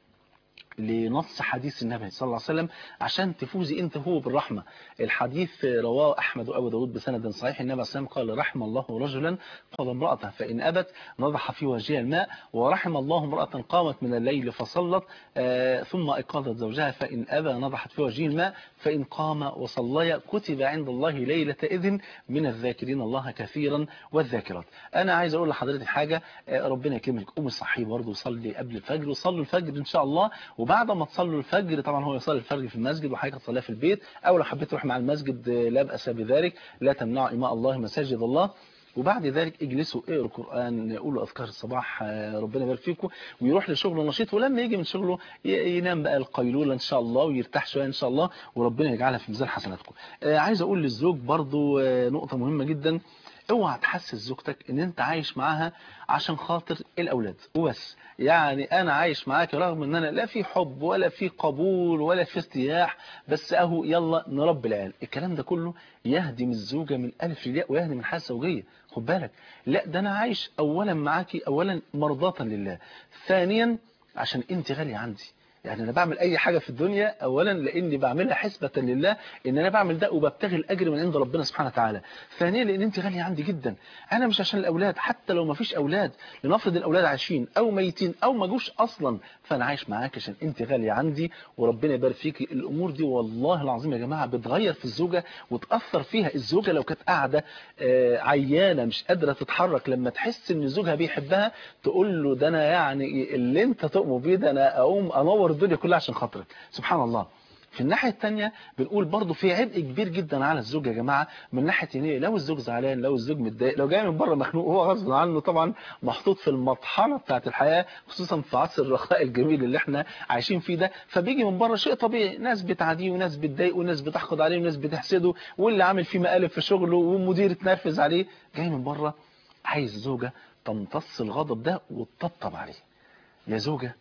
لنص حديث النبي صلى الله عليه وسلم عشان تفوزي انت هو بالرحمة الحديث رواه أحمد وأبو داود بسند صحيح النبي صلى الله عليه وسلم قال رحم الله رجلا قضى امرأته فإن أبت نضح في وجهها الماء ورحم الله امرأة قامت من الليل فصلت آه ثم أيقظت زوجها فإن أبى نضحت في وجهه الماء فإن قام وصليا كتب عند الله ليلة إذن من الذاكرين الله كثيرا والذاكرات أنا عايز أقول لحضرتك حاجة آه ربنا يكرمك قومي صحي برضه وصلي قبل الفجر وصلوا الفجر إن شاء الله وبعد ما تصلوا الفجر طبعا هو يصلي الفجر في المسجد وحضرتك تصليها في البيت أو لو حبيت تروح مع المسجد آه، لا بأس بذلك لا تمنعوا إماء الله مساجد الله وبعد ذلك اجلسوا اقروا القرآن قولوا أذكار الصباح آه، ربنا يبارك فيكم ويروح لشغله نشيط ولما يجي من شغله ي- ينام بقى القيلولة إن شاء الله ويرتاح شوية إن شاء الله وربنا يجعلها في ميزان حسناتكم آه، عايز أقول للزوج برضو آه، نقطة مهمة جدا اوعى تحسس زوجتك ان انت عايش معاها عشان خاطر الاولاد وبس يعني انا عايش معاك رغم ان انا لا في حب ولا في قبول ولا في ارتياح بس اهو يلا نربي العيال الكلام ده كله يهدم الزوجة من الف للياء ويهدم الحياة الزوجية خد بالك لا ده انا عايش اولا معاكي اولا مرضاة لله ثانيا عشان انت غالية عندي يعني انا بعمل اي حاجة في الدنيا اولا لاني بعملها حسبة لله ان انا بعمل ده وببتغي الاجر من عند ربنا سبحانه وتعالى ثانيا لان انت غالية عندي جدا انا مش عشان الاولاد حتى لو ما فيش اولاد لنفرض الاولاد عايشين او ميتين او ما جوش اصلا فانا عايش معاك عشان انت غالية عندي وربنا يبارك فيكي الامور دي والله العظيم يا جماعة بتغير في الزوجة وتأثر فيها الزوجة لو كانت قاعدة آه، عيانة مش قادرة تتحرك لما تحس ان زوجها بيحبها تقول له ده انا يعني اللي انت تؤمن بيه ده انا اقوم انور الدنيا كلها عشان خاطرك سبحان الله في الناحية التانية بنقول برضو في عبء كبير جدا على الزوج يا جماعة من ناحية ان إيه؟ لو الزوج زعلان لو الزوج متضايق لو جاي من بره مخنوق هو غصب عنه طبعا محطوط في المطحنة بتاعت الحياة خصوصا في عصر الرخاء الجميل اللي احنا عايشين فيه ده فبيجي من بره شيء طبيعي ناس بتعاديه وناس بتضايقه وناس بتحقد عليه وناس بتحسده واللي عامل فيه مقالب في شغله والمدير اتنرفز عليه جاي من بره عايز زوجة تمتص الغضب ده وتطبطب عليه يا زوجة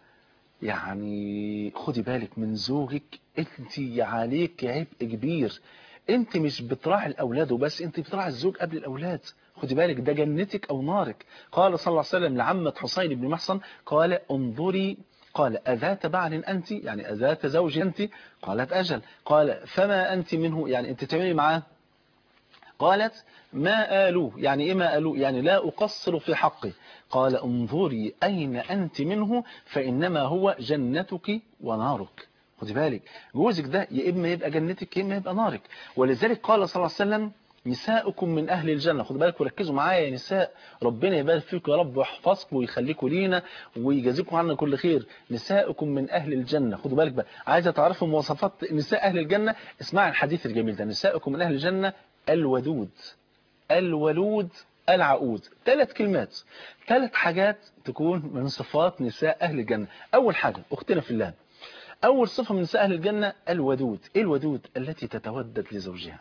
يعني خدي بالك من زوجك انت عليك عبء كبير انت مش بتراعي الاولاد وبس انت بتراعي الزوج قبل الاولاد خدي بالك ده جنتك او نارك قال صلى الله عليه وسلم لعمة حسين بن محصن قال انظري قال أذات بعل أنت يعني أذات زوج أنت قالت أجل قال فما أنت منه يعني أنت تعملي معاه قالت ما آلوه يعني إيه ما آلوه يعني لا أقصر في حقه قال انظري أين أنت منه فإنما هو جنتك ونارك خدي بالك جوزك ده يا إما يبقى جنتك يا إما يبقى نارك ولذلك قال صلى الله عليه وسلم نساؤكم من أهل الجنة خدوا بالك وركزوا معايا يا نساء ربنا يبارك فيكم يا رب ويحفظكم ويخليكم لينا ويجازيكم عنا كل خير نساؤكم من أهل الجنة خدوا بالك بقى عايزة تعرفوا مواصفات نساء أهل الجنة اسمعوا الحديث الجميل ده نساؤكم من أهل الجنة الودود الولود العقود ثلاث كلمات ثلاث حاجات تكون من صفات نساء أهل الجنة أول حاجة أختنا في الله أول صفة من نساء أهل الجنة الودود إيه الودود التي تتودد لزوجها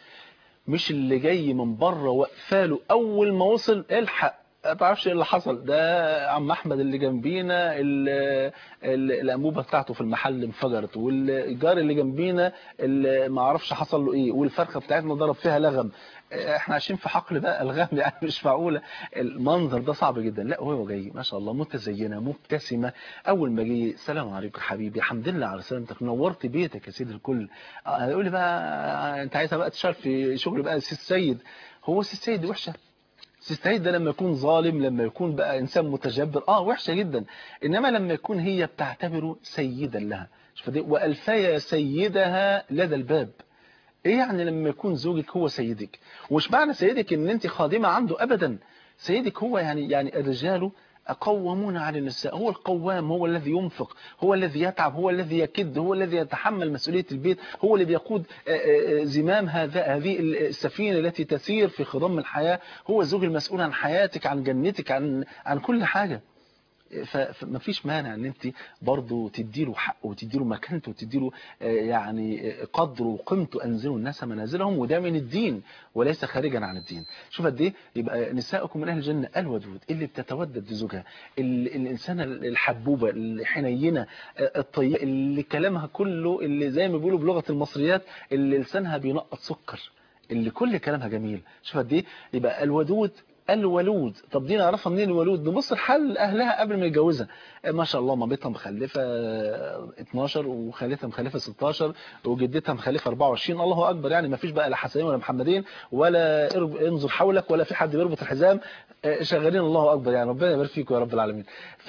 مش اللي جاي من بره وقفاله أول ما وصل الحق ما تعرفش ايه اللي حصل ده عم احمد اللي جنبينا ال- ال- الانبوبه بتاعته في المحل انفجرت والجار اللي جنبينا اللي ما اعرفش حصل له ايه والفرخه بتاعتنا ضرب فيها لغم احنا عايشين في حقل بقى الغام يعني مش معقوله المنظر ده صعب جدا لا هو جاي ما شاء الله متزينه مبتسمه اول ما جه السلام عليكم حبيبي الحمد لله على سلامتك نورت بيتك يا سيد الكل آه، هيقول لي بقى انت عايزها بقى تشتغل في شغل بقى سي السيد هو سي السيد دي وحشه السيد ده لما يكون ظالم لما يكون بقى إنسان متجبر آه وحشة جدا إنما لما يكون هي بتعتبره سيدا لها شوف دي وألفيا سيدها لدى الباب إيه يعني لما يكون زوجك هو سيدك ومش معنى سيدك إن أنت خادمة عنده أبدا سيدك هو يعني يعني الرجال قوامون على النساء هو القوام هو الذي ينفق هو الذي يتعب هو الذي يكد هو الذي يتحمل مسؤولية البيت هو اللي بيقود آه، آه، زمام هذا هذه السفينة التي تسير في خضم الحياة هو الزوج المسؤول عن حياتك عن جنتك عن عن كل حاجة ف- فمفيش مانع ان انت برضه تديله حقه وتديله مكانته وتديله آه، يعني آه، قدره وقيمته انزلوا الناس منازلهم وده من الدين وليس خارجا عن الدين شوف قد ايه يبقى نساؤكم من اهل الجنه الودود اللي بتتودد لزوجها ال- الانسانه الحبوبه الحنينه آه، الطيبه اللي كلامها كله اللي زي ما بيقولوا بلغه المصريات اللي لسانها بينقط سكر اللي كل كلامها جميل شوف قد ايه يبقى الودود الولود طب دي نعرفها منين الولود نبص لحال اهلها قبل ما يتجوزها ما شاء الله مامتها مخلفه 12 وخالتها مخلفه 16 وجدتها مخلفه 24 الله اكبر يعني ما فيش بقى لا حسنين ولا محمدين ولا ارب- انظر حولك ولا في حد بيربط الحزام آه، شغالين الله اكبر يعني ربنا يبارك فيكم يا رب العالمين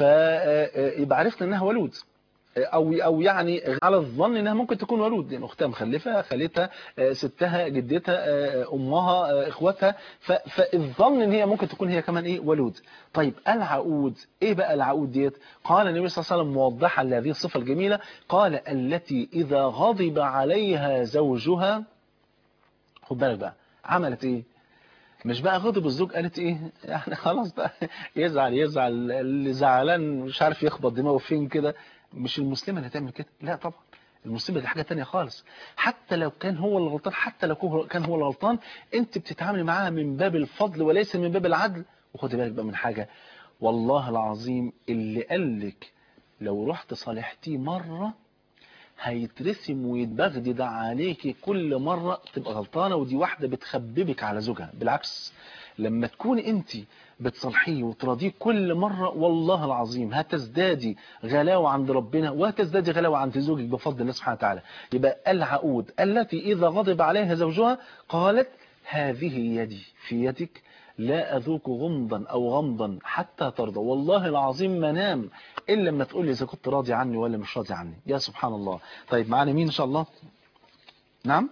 فيبقى عرفنا انها ولود او او يعني على الظن انها ممكن تكون ولود لان اختها مخلفه خالتها آه، ستها جدتها آه، امها آه، اخواتها ف- فالظن ان هي ممكن تكون هي كمان ايه ولود طيب العقود ايه بقى العقود ديت قال النبي صلى الله عليه وسلم موضحا لهذه الصفه الجميله قال التي اذا غضب عليها زوجها خد بالك بقى عملت ايه مش بقى غضب الزوج قالت ايه يعني خلاص بقى يزعل يزعل اللي زعلان مش عارف يخبط دماغه فين كده مش المسلمه اللي تعمل كده لا طبعا المسلمه دي حاجه تانية خالص حتى لو كان هو اللي غلطان حتى لو هو- كان هو الغلطان انت بتتعاملي معاه من باب الفضل وليس من باب العدل وخدي بالك بقى من حاجه والله العظيم اللي قالك لو رحت صالحتيه مره هيترسم ويتبغدد عليكي كل مرة تبقى غلطانة ودي واحدة بتخببك على زوجها بالعكس لما تكون انت بتصلحيه وتراضيه كل مرة والله العظيم هتزدادي غلاوة عند ربنا وهتزدادي غلاوة عند زوجك بفضل الله سبحانه وتعالى يبقى العقود التي إذا غضب عليها زوجها قالت هذه يدي في يدك لا أذوق غمضا أو غمضا حتى ترضى والله العظيم ما نام إلا لما تقول لي إذا كنت راضي عني ولا مش راضي عني يا سبحان الله طيب معانا مين إن شاء الله نعم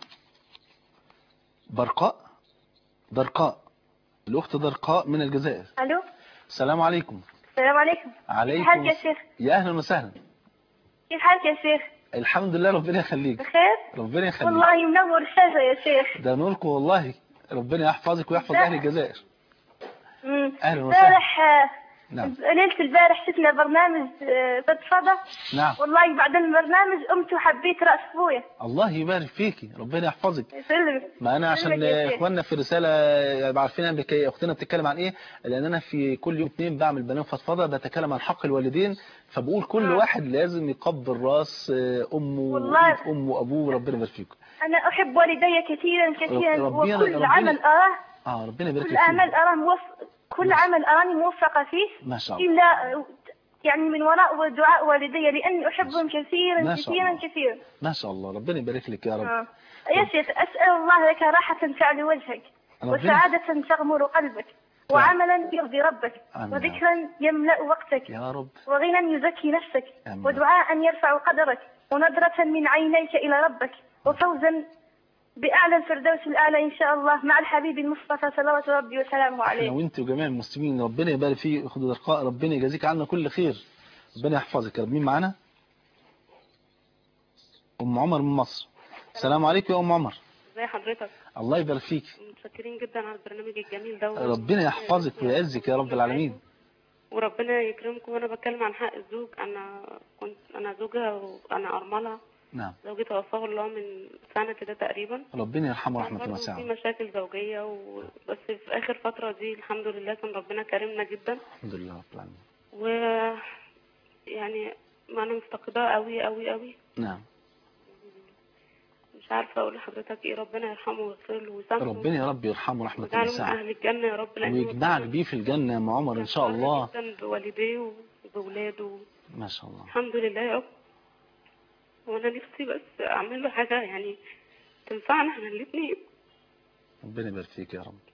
برقاء برقاء الأخت برقاء من الجزائر الو السلام عليكم السلام عليكم عليكم كيف حالك يا شيخ يا أهلا وسهلا كيف حالك يا شيخ الحمد لله ربنا يخليك بخير ربنا يخليك والله منور الشاشة يا شيخ ده نوركم والله ربنا يحفظك ويحفظ أهل الجزائر مم. أهلا وسهلا امبارح آه، نعم ليلة البارح شفنا برنامج آه، فضفضة نعم والله بعد المبرنامج قمت وحبيت رأس ابويا الله يبارك فيكي ربنا يحفظك يسلمك ما انا عشان يسلمك يا شيخ. اخواننا في رساله عارفين بك اختنا بتتكلم عن ايه لان انا في كل يوم اثنين بعمل برنامج فضفضه بتكلم عن حق الوالدين فبقول كل آه. واحد لازم يقبل راس آه، امه والله. وإيد امه وابوه ربنا يبارك فيكم أنا أحب والدي كثيرا كثيرا ربنا- وكل ربنا- عمل أراه اه ربنا يبارك كل فيك عمل أراه موفق كل عمل أراني موفقة فيه ما شاء الله إلا يعني من وراء دعاء والدي لأني أحبهم كثيرا ما شاء كثيرا الله. كثيرا ما شاء الله ربنا يبارك لك يا رب آه. يا شيخ أسأل الله لك راحة تعلي وجهك ربنا- وسعادة تغمر قلبك وعملا يرضي ربك آمين. وذكرا يملأ وقتك يا رب وغنى يزكي نفسك آمين. ودعاء يرفع قدرك ونظرة من عينيك إلى ربك وفوزا بأعلى الفردوس الأعلى إن شاء الله مع الحبيب المصطفى صلوات ربي وسلامه احنا عليه وانت وجميع المسلمين ربنا يبارك فيك اخت درقاء ربنا يجازيك عنا كل خير ربنا يحفظك يا رب مين معانا ام عمر من مصر السلام عليكم يا ام عمر ازي حضرتك الله يبارك فيك متشكرين جدا على البرنامج الجميل ده ربنا يحفظك ويعزك يا رب العالمين وربنا يكرمكم وانا بتكلم عن حق الزوج انا كنت انا زوجها وانا ارمله نعم زوجي توفاه الله من سنه كده تقريبا ربنا يرحمه رحمة برضه واسعة في مشاكل زوجيه و... بس في اخر فتره دي الحمد لله كان ربنا كرمنا جدا الحمد لله رب العالمين و يعني ما انا مفتقداه قوي قوي قوي نعم مش عارفه اقول لحضرتك ايه ربنا يرحمه ويغفر له ويسامحه ربنا يا رب يرحمه رحمة ويجعله من واسعة اهل الجنه يا رب لأن هو ويجمعك كان- بيه في الجنة يا ام عمر ان شاء كان الله فرحان جدا بوالديه وبولاده ما شاء الله الحمد لله يا رب وانا نفسي بس اعمل له حاجه يعني تنفعنا احنا الاثنين ربنا يبارك فيك يا رب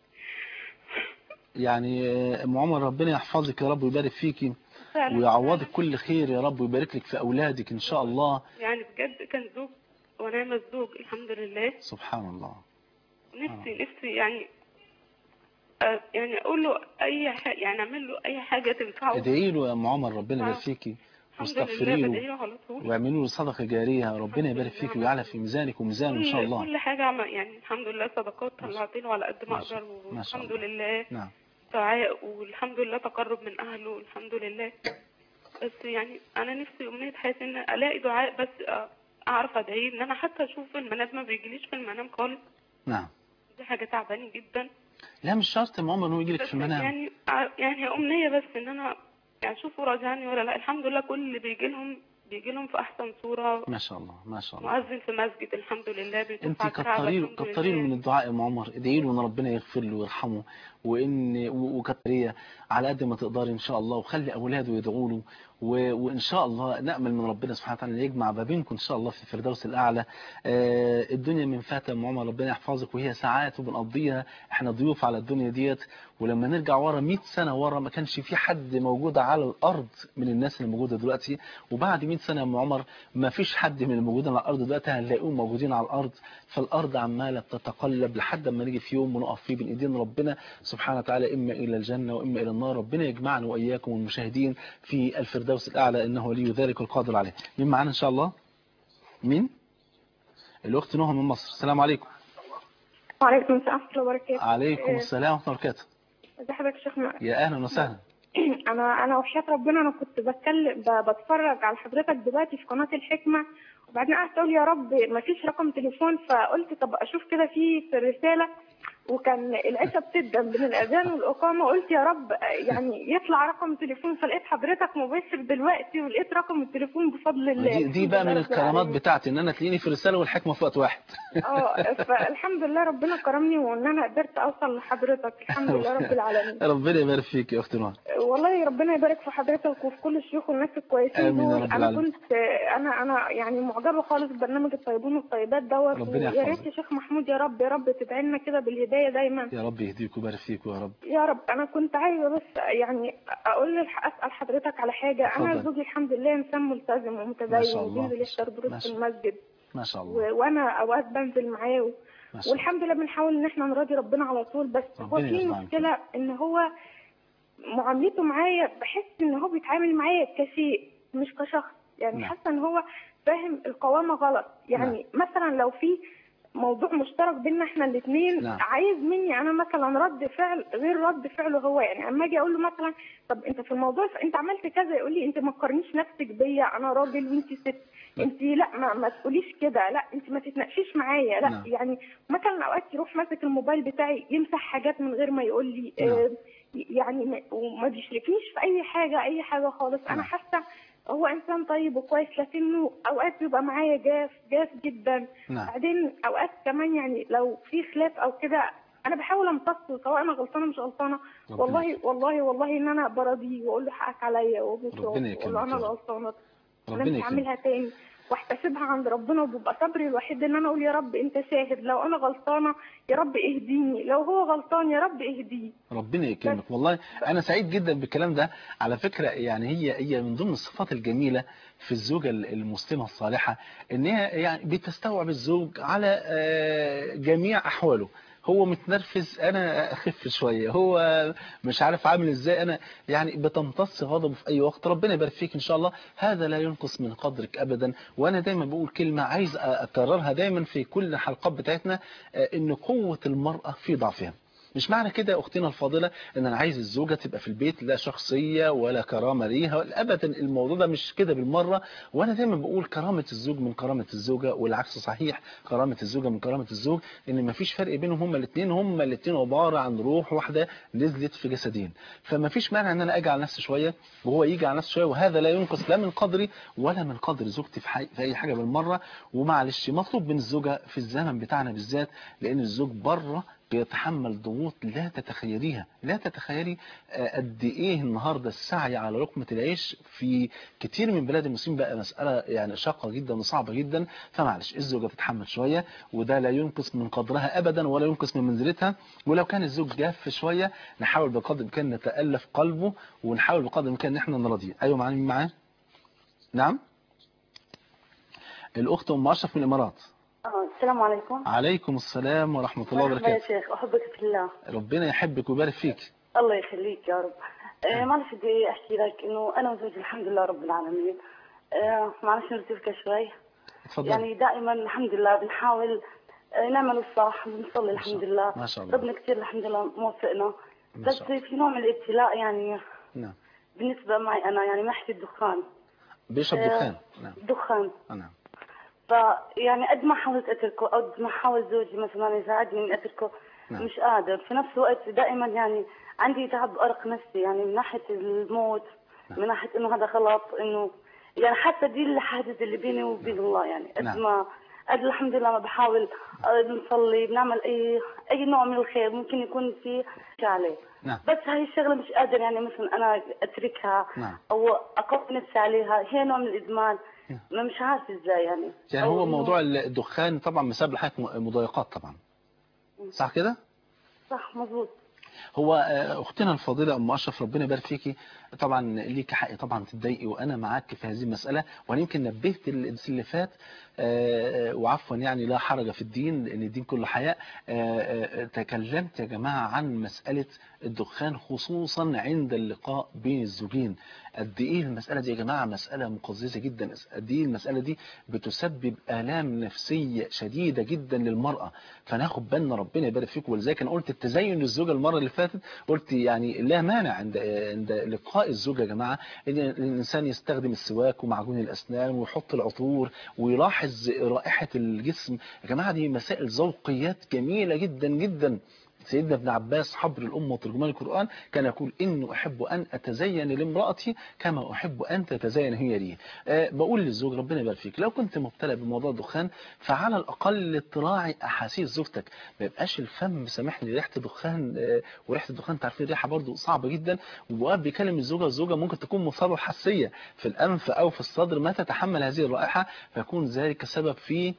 يعني آه، ام عمر ربنا يحفظك يا رب ويبارك فيكي ويعوضك كل خير يا رب ويبارك لك في اولادك ان شاء الله يعني بجد كان زوج ونعم الزوج الحمد لله سبحان الله نفسي نفسي يعني آه، يعني اقول له اي حاجه يعني اعمل له اي حاجه تنفعه ادعي له يا ام عمر ربنا يبارك آه. فيكي الحمد واستغفري لله بدعي له له على طول واعملوا له صدقه جاريه ربنا يبارك فيك ويجعلها في ميزانك وميزانه ان شاء كل- الله كل حاجه عم- يعني الحمد لله صدقات ما شاء- طلعت له على قد ما ما شاء- اقدر ما شاء والحمد الله. لله نعم دعاء والحمد لله تقرب من اهله الحمد لله بس يعني انا نفسي امنيه حياتي ان الاقي دعاء بس آه، اعرف ادعي ان انا حتى اشوف المنام ما بيجيليش في المنام خالص نعم دي حاجه تعباني جدا لا مش شرط يا ماما انه يجي لك بس في المنام يعني ع- يعني هي امنيه بس ان انا يعني اشوفه راجعني ولا لا الحمد لله كل اللي بيجي لهم بيجي لهم في احسن صوره ما شاء الله ما شاء الله مؤذن في مسجد الحمد لله بيشوف انت على الكعبة كتري الحمد كتري لله. من الدعاء يا ام عمر ادعي له ان ربنا يغفر له ويرحمه وان و- وكتريه على قد ما تقدري ان شاء الله وخلي اولاده يدعوا له و- وان شاء الله نامل من ربنا سبحانه وتعالى ان يجمع ما بينكم ان شاء الله في الفردوس الاعلى آه، الدنيا من فاتة يا ام عمر ربنا يحفظك وهي ساعات وبنقضيها احنا ضيوف على الدنيا ديت ولما نرجع ورا 100 سنه ورا ما كانش في حد موجود على الارض من الناس اللي موجوده دلوقتي وبعد 100 سنه يا ام عمر ما فيش حد من الموجودين على الارض دلوقتي هنلاقيهم موجودين على الارض فالارض عماله بتتقلب لحد ما نيجي في يوم ونقف فيه بين ايدين ربنا سبحانه وتعالى اما الى الجنه واما الى النار ربنا يجمعنا واياكم والمشاهدين في الفردوس الاعلى انه ولي ذلك القادر عليه مين معانا ان شاء الله مين الاخت نهى من مصر السلام عليكم وعليكم السلام ورحمة الله وبركاته عليكم السلام ورحمه الله وبركاته ازي حضرتك يا شيخ م- يا اهلا وسهلا انا انا وحياة ربنا انا كنت بتكلم ب- بتفرج على حضرتك دلوقتي في قناة الحكمة وبعدين قعدت اقول يا رب ما فيش رقم تليفون فقلت طب اشوف كده في في الرسالة وكان العشاء بتبدا بين الاذان والاقامه قلت يا رب يعني يطلع رقم تليفون فلقيت حضرتك مباشر دلوقتي ولقيت رقم التليفون بفضل الله دي, دي الحمد بقى لله من رب الكرامات العالمين. بتاعتي ان انا تلاقيني في الرساله والحكمه في وقت واحد اه فالحمد لله ربنا كرمني وان انا قدرت اوصل لحضرتك الحمد لله رب العالمين ربنا يبارك فيك يا اخت نهى والله ربنا يبارك في حضرتك وفي كل الشيوخ والناس الكويسين آمين يا دول رب انا العالمين. كنت انا انا يعني معجبه خالص ببرنامج الطيبون والطيبات دوت ربنا ويا ريت يحفظك. يا شيخ محمود يا رب يا رب تدعي لنا كده بالهدايه دايما يا رب يهديك ويبارك فيك يا رب يا رب انا كنت عايزه بس يعني اقول للح- اسال حضرتك على حاجه انا اتفضل. زوجي الحمد لله انسان ملتزم ما ومتدين شاء الله. وبينزل يحضر ما دروس في شاء- المسجد ما شاء الله و... وانا اوقات بنزل معاه و... ما شاء الله والحمد لله بنحاول ان احنا نراضي ربنا على طول بس هو ربنا في يرضى عنك. مشكله ان هو معاملته معايا بحس ان هو بيتعامل معايا كشيء مش كشخص يعني نعم. حاسه ان هو فاهم القوامه غلط يعني مثلا لو في موضوع مشترك بيننا احنا الاثنين نعم. عايز مني انا مثلا رد فعل غير رد فعله هو يعني اما اجي اقول له مثلا طب انت في الموضوع ف- انت عملت كذا يقول لي انت ما تقارنيش نفسك بيا انا راجل وانت ست انت لا ما, ما تقوليش كده لا انت ما تتناقشيش معايا لا نعم. يعني مثلا اوقات يروح ماسك الموبايل بتاعي يمسح حاجات من غير ما يقول لي نعم. آه يعني ما- وما بيشركنيش في اي حاجه اي حاجه خالص نعم. انا حاسه هو انسان طيب وكويس لكنه اوقات بيبقى معايا جاف جاف جدا نعم بعدين اوقات كمان يعني لو في خلاف او كده انا بحاول امتصه سواء انا غلطانه مش غلطانه ربنا والله والله والله ان انا براضيه واقول له حقك عليا وابوس ربنا واقول له يكرمك انا يا رب. غلطانه انا ربنا مش يكرمك هعملها تاني واحتسبها عند ربنا وبيبقى صبري الوحيد ان انا اقول يا رب انت شاهد لو انا غلطانه يا رب اهديني لو هو غلطان يا رب اهديه ربنا يكرمك والله انا سعيد جدا بالكلام ده على فكره يعني هي هي من ضمن الصفات الجميله في الزوجه المسلمه الصالحه ان هي يعني بتستوعب الزوج على آه، جميع احواله هو متنرفز انا اخف شويه هو مش عارف عامل ازاي انا يعني بتمتص غضبه في اي وقت ربنا يبارك فيك ان شاء الله هذا لا ينقص من قدرك ابدا وانا دايما بقول كلمه عايز اكررها دايما في كل الحلقات بتاعتنا آه، ان قوه المراه في ضعفها مش معنى كده يا اختنا الفاضله ان انا عايز الزوجه تبقى في البيت لا شخصيه ولا كرامه ليها ابدا الموضوع ده مش كده بالمره وانا دايما بقول كرامه الزوج من كرامه الزوجه والعكس صحيح كرامه الزوجه من كرامه الزوج ان ما فيش فرق بينهم هما الاثنين هما الاثنين عباره عن روح واحده نزلت في جسدين فما فيش مانع ان انا اجي على نفسي شويه وهو يجي على نفسه شويه وهذا لا ينقص لا من قدري ولا من قدر زوجتي في, حي... في اي حاجه بالمره ومعلش مطلوب من الزوجه في الزمن بتاعنا بالذات لان الزوج بره بيتحمل ضغوط لا تتخيليها لا تتخيلي آه، قد ايه النهارده السعي على لقمه العيش في كتير من بلاد المسلمين بقى مساله يعني شاقه جدا وصعبه جدا فمعلش الزوجه تتحمل شويه وده لا ينقص من قدرها ابدا ولا ينقص من منزلتها ولو كان الزوج جاف شويه نحاول بقدر الامكان نتالف قلبه ونحاول بقدر الامكان ان احنا نراضيه ايوه معانا مين معاه نعم الاخت ام اشرف من الامارات آه، السلام عليكم عليكم السلام ورحمه الله مرحبا يا وبركاته شيخ أحبك في الله ربنا يحبك ويبارك فيك الله يخليك يا رب آه معلش بدي أحكي لك إنه أنا وزوجي الحمد لله رب العالمين آه معلش نرتبك شوي اتفضل يعني دائما الحمد لله بنحاول آه نعمل الصح بنصلي الحمد لله ما شاء الله ربنا كثير الحمد لله موفقنا ما بس شاء الله في نوع من الابتلاء يعني نعم بالنسبه معي انا يعني من ناحيه الدخان بيشرب آه. دخان نعم دخان آه، نعم فيعني قد ما حاولت اتركه قد ما حاول زوجي مثلا يساعدني اني اتركه نعم. مش قادر في نفس الوقت دائما يعني عندي تعب ارق نفسي يعني من ناحيه الموت من ناحيه انه هذا غلط انه يعني حتى دي الحاجز اللي بيني وبين الله يعني قد نعم. ما قد الحمد لله ما بحاول آه، نصلي بنعمل اي اي نوع من الخير ممكن يكون في عليه نعم. بس هاي الشغله مش قادر يعني مثلا انا اتركها نعم. او اقوي نفسي عليها هي نوع من الادمان ما مش عارفه ازاي يعني يعني أو هو إنه- موضوع الدخان طبعا مسبب لحضرتك م- مضايقات طبعا صح كده صح مظبوط هو آه، اختنا الفاضله ام اشرف ربنا يبارك فيكي طبعا ليك حق طبعا تتضايقي وانا معاك في هذه المساله وانا يمكن نبهت الانس اللي فات آه، وعفوا يعني لا حرج في الدين لان الدين كله حياء آه، آه، تكلمت يا جماعه عن مساله الدخان خصوصا عند اللقاء بين الزوجين قد ايه المساله دي يا جماعه مساله مقززه جدا قد ايه المساله دي بتسبب الام نفسيه شديده جدا للمراه فناخد بالنا ربنا يبارك فيكم ولذلك انا قلت التزين للزوجه المره اللي فاتت قلت يعني لا مانع عند عند لقاء الزوجه يا جماعه ان الانسان يستخدم السواك ومعجون الاسنان ويحط العطور ويلاحظ رائحه الجسم يا جماعه دي مسائل ذوقيات جميله جدا جدا سيدنا ابن عباس حبر الأمة وترجمان القرآن كان يقول إنه أحب أن أتزين لامرأتي كما أحب أن تتزين هي لي أه بقول للزوج ربنا يبارك فيك لو كنت مبتلى بموضوع الدخان فعلى الأقل تراعي أحاسيس زوجتك ما يبقاش الفم سامحني ريحة دخان أه وريحة الدخان انت عارفين ريحة برضو صعبة جدا وبقى بيكلم الزوجة الزوجة ممكن تكون مصابة حسية في الأنف أو في الصدر ما تتحمل هذه الرائحة فيكون ذلك سبب في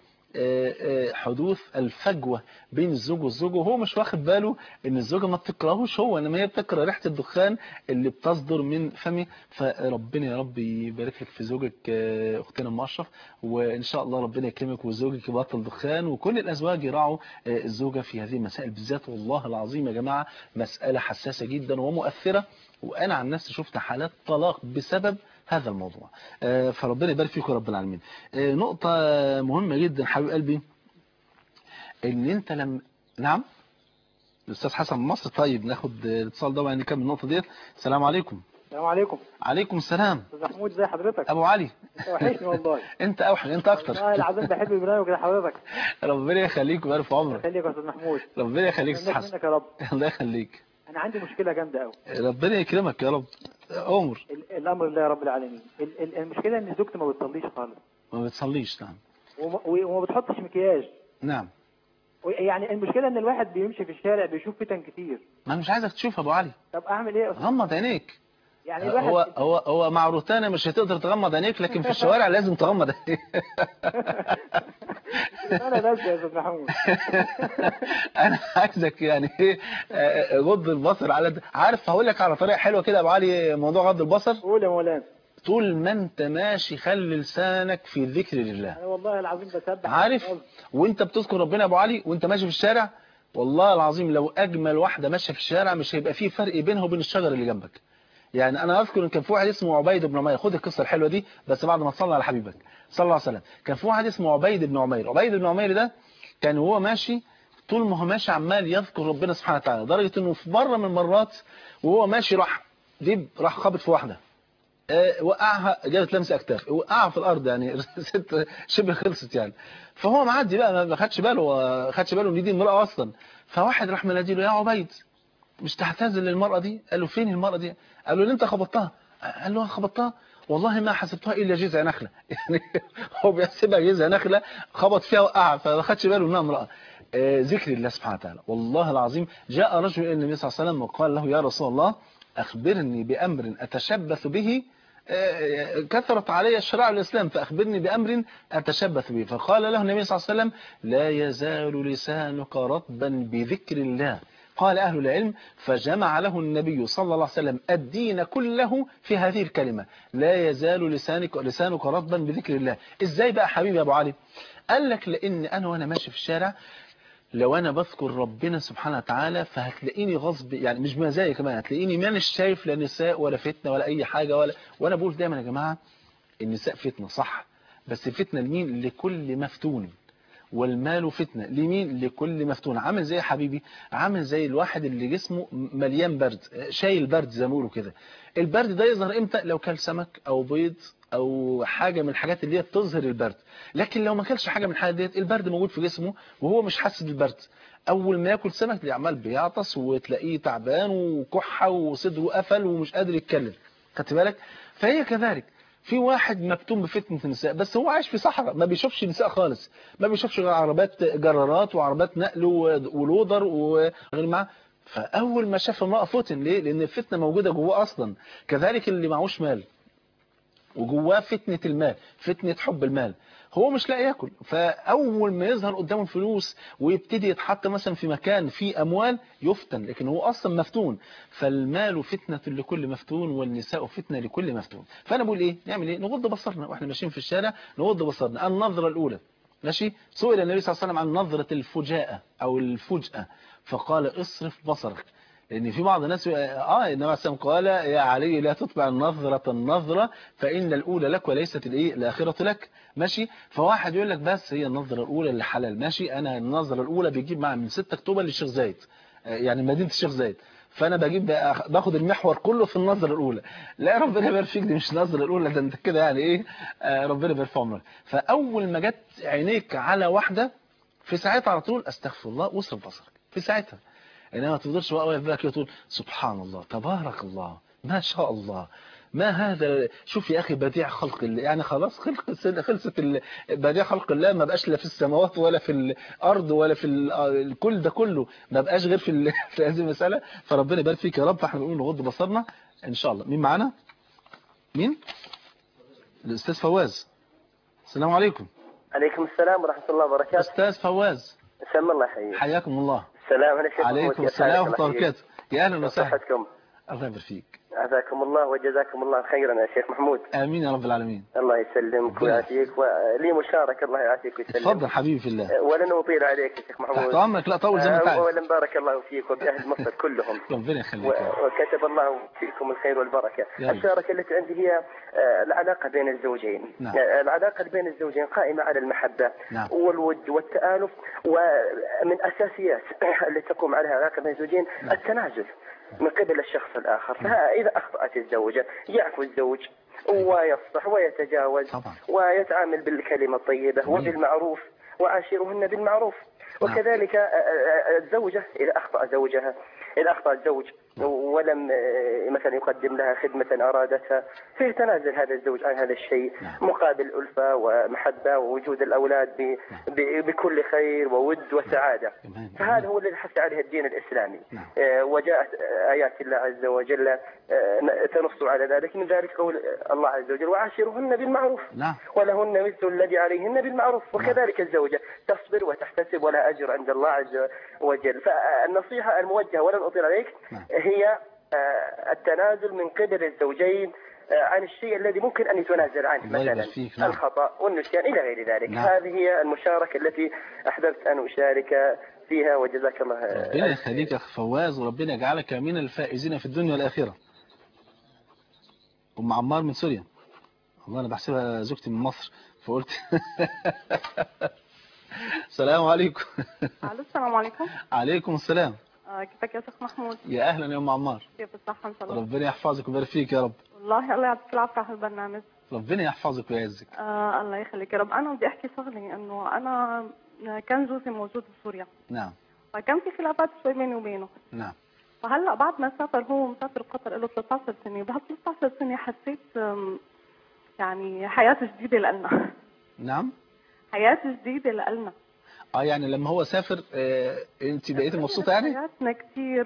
حدوث الفجوة بين الزوج والزوجة وهو مش واخد باله ان الزوجة ما بتكرهوش هو انما هي بتكره ريحة الدخان اللي بتصدر من فمه فربنا يا رب يبارك لك في زوجك اختنا ام اشرف وان شاء الله ربنا يكرمك وزوجك يبطل دخان وكل الازواج يراعوا الزوجة في هذه المسائل بالذات والله العظيم يا جماعة مسألة حساسة جدا ومؤثرة وانا عن نفسي شفت حالات طلاق بسبب هذا الموضوع فربنا يبارك فيكم رب العالمين نقطة مهمة جدا حبيب قلبي ان انت لم نعم الاستاذ حسن من مصر طيب ناخد الاتصال ده ونكمل النقطة ديت السلام عليكم السلام عليكم عليكم السلام استاذ محمود ازي حضرتك ابو علي انت وحشني والله انت اوحش انت اكتر والله العظيم بحب البرنامج ده حضرتك ربنا يخليك ويبارك في عمرك خليك يا استاذ محمود ربنا يخليك استاذ حسن منك يا رب الله يخليك انا عندي مشكله جامده قوي ربنا يكرمك يا رب عمر الامر لله يا رب العالمين ال- ال- المشكله ان زوجتي ما بتصليش خالص ما بتصليش نعم وما, وما بتحطش مكياج نعم يعني المشكله ان الواحد بيمشي في الشارع بيشوف فتن كتير ما انا مش عايزك تشوف ابو علي طب اعمل ايه يا أستاذ؟ غمض عينيك يعني الواحد هو هو هو مع روتانا مش هتقدر تغمض عينيك لكن في الشوارع لازم تغمض عينيك انا بس يا استاذ محمود انا عايزك يعني ايه آه، غض البصر على د- عارف هقول لك على طريقه حلوه كده يا ابو علي موضوع غض البصر قول يا مولانا طول ما انت ماشي خلي لسانك في ذكر لله انا والله العظيم بسبح عارف وانت بتذكر ربنا يا ابو علي وانت ماشي في الشارع والله العظيم لو اجمل واحده ماشيه في الشارع مش هيبقى فيه فرق بينها وبين الشجر اللي جنبك يعني انا اذكر ان كان في واحد اسمه عبيد بن عمير خد القصه الحلوه دي بس بعد ما تصلي على حبيبك صلى الله عليه وسلم كان في واحد اسمه عبيد بن عمير عبيد بن عمير ده كان وهو ماشي طول ما هو ماشي عمال يذكر ربنا سبحانه وتعالى لدرجه انه في مره من المرات وهو ماشي راح ديب راح خابط في واحده آه، وقعها جابت لمس اكتاف وقعها في الارض يعني ست شبه خلصت يعني فهو معدي بقى ما- ما خدش باله ما خدش باله ان دي امراه اصلا فواحد راح منادي له يا عبيد مش تحتزل للمرأة دي قال له فين المرأة دي قال له اللي انت خبطتها قال له أنا خبطتها والله ما حسبتها الا جذع نخله يعني هو بيحسبها جذع نخله خبط فيها وقعها فما خدش باله انها امراه آه، ذكر الله سبحانه وتعالى والله العظيم جاء رجل الى النبي صلى الله عليه وسلم وقال له يا رسول الله اخبرني بامر اتشبث به آه، كثرت علي الشرع الإسلام فأخبرني بأمر أتشبث به فقال له النبي صلى الله عليه وسلم لا يزال لسانك رطبا بذكر الله قال أهل العلم فجمع له النبي صلى الله عليه وسلم الدين كله في هذه الكلمة لا يزال لسانك, لسانك رطبا بذكر الله إزاي بقى حبيبي يا أبو علي قال لك لأن أنا وأنا ماشي في الشارع لو انا بذكر ربنا سبحانه وتعالى فهتلاقيني غصب يعني مش بمزاجي كمان هتلاقيني مانيش شايف لا نساء ولا فتنه ولا اي حاجه ولا وانا بقول دايما يا جماعه النساء فتنه صح بس فتنه لمين لكل مفتون والمال فتنة لمين لكل مفتون عامل زي يا حبيبي عامل زي الواحد اللي جسمه مليان برد شايل برد زي ما بيقولوا كده البرد ده يظهر امتى لو كل سمك او بيض او حاجة من الحاجات اللي هي تظهر البرد لكن لو ما كلش حاجة من الحاجات ديت البرد موجود في جسمه وهو مش حاسس بالبرد اول ما ياكل سمك تلاقيه عمال بيعطس وتلاقيه تعبان وكحة وصدره قفل ومش قادر يتكلم خدت بالك فهي كذلك في واحد مكتوم بفتنة النساء بس هو عايش في صحراء ما بيشوفش نساء خالص ما بيشوفش غير عربات جرارات وعربات نقل ولودر وغير معاه فاول ما شاف امرأة فتن ليه لان الفتنة موجودة جواه اصلا كذلك اللي معهوش مال وجواه فتنة المال فتنة حب المال هو مش لاقي ياكل فاول ما يظهر قدامه الفلوس ويبتدي يتحط مثلا في مكان فيه اموال يفتن لكن هو اصلا مفتون فالمال فتنة لكل مفتون والنساء فتنة لكل مفتون فانا بقول ايه نعمل ايه نغض بصرنا واحنا ماشيين في الشارع نغض بصرنا النظرة الاولى ماشي سئل النبي صلى الله عليه وسلم عن نظرة الفجاءة او الفجأة فقال اصرف بصرك لأن في بعض الناس آه النبي عليه السلام قال يا علي لا تتبع النظرة النظرة فإن الأولى لك وليست الإيه الآخرة لك ماشي فواحد يقول لك بس هي النظرة الأولى اللي حلال ماشي أنا النظرة الأولى بيجيب معي من 6 أكتوبر للشيخ زايد يعني مدينة الشيخ زايد فانا بجيب باخد المحور كله في النظره الاولى لا ربنا يبارك فيك دي مش النظره الاولى ده انت كده يعني ايه آه ربنا يبارك في عمرك فاول ما جت عينيك على واحده في ساعتها على طول استغفر الله واصرف بصرك في ساعتها انما ما تفضلش بقى واقف بقى كده تقول سبحان الله تبارك الله ما شاء الله ما هذا شوف يا اخي بديع خلق الله يعني خلاص خلق خلصت بديع خلق الله ما بقاش لا في السماوات ولا في الارض ولا في الكل ده كله ما بقاش غير في في هذه المساله فربنا يبارك فيك يا رب فاحنا بنقول نغض بصرنا ان شاء الله مين معانا مين الاستاذ فواز السلام عليكم عليكم السلام ورحمه الله وبركاته استاذ فواز سلام الله يحييك حياكم الله السلام عليكم عليكم السلام ورحمه الله وبركاته يا اهلا وسهلا صحتكم الله يبارك فيك عافاكم الله وجزاكم الله خيرا يا شيخ محمود امين يا رب العالمين الله يسلمك ويعافيك ولي مشاركه الله يعافيك ويسلمك تفضل حبيبي في الله ولن اطيل عليك يا شيخ محمود تحت امرك لا طول زي ما انت عايز اولا بارك الله فيك وباهل مصر كلهم ربنا يخليك وكتب الله فيكم الخير والبركه المشاركه التي عندي هي العلاقه بين الزوجين نعم. العلاقه بين الزوجين قائمه على المحبه نعم. والود والتالف ومن اساسيات التي تقوم عليها العلاقه بين الزوجين التنازل من قبل الشخص الآخر فإذا أخطأت الزوجة يعفو الزوج ويصفح ويتجاوز طبعا. ويتعامل بالكلمة الطيبة جميل. وبالمعروف وعاشرهن بالمعروف وكذلك الزوجة إذا أخطأ زوجها إذا أخطأ الزوج ولم مثلا يقدم لها خدمة أرادتها فيتنازل هذا الزوج عن هذا الشيء مقابل ألفة ومحبة ووجود الأولاد ب- ب- بكل خير وود وسعادة فهذا هو الذي حث عليه الدين الإسلامي آه، وجاءت آيات الله عز وجل آه، تنص على ذلك من ذلك قول الله عز وجل وعاشرهن بالمعروف نعم ولهن مثل الذي عليهن بالمعروف وكذلك الزوجة تصبر وتحتسب ولها أجر عند الله عز وجل فالنصيحة الموجهة ولن أطيل عليك هي آه، التنازل من قبل الزوجين آه، عن الشيء الذي ممكن أن يتنازل عنه الله يبارك مثلا فيك، نعم. الخطأ والنسيان إلى غير ذلك نعم. هذه هي المشاركة التي أحببت أن أشارك فيها وجزاك الله ربنا يخليك يا أخ فواز وربنا يجعلك من الفائزين في الدنيا والآخرة أم عمار من سوريا والله أنا بحسبها زوجتي من مصر فقلت السلام عليكم الو السلام عليكم عليكم السلام آه كيفك يا شيخ محمود يا أهلا يا أم عمار كيف الصحة إن شاء الله ربنا يحفظك ويبارك فيك يا رب والله الله يعطيك العافية على البرنامج ربنا يحفظك ويعزك آه الله يخليك يا رب أنا بدي أحكي شغلة إنه أنا كان جوزي موجود بسوريا نعم فكان في خلافات شوي بيني وبينه نعم فهلا بعد ما سافر هو مسافر قطر له 13 سنة بهال 13 سنة حسيت أم، يعني حياة جديدة لنا نعم حياة جديدة لنا اه يعني لما هو سافر آه انت بقيتي مبسوطه يعني حياتنا كثير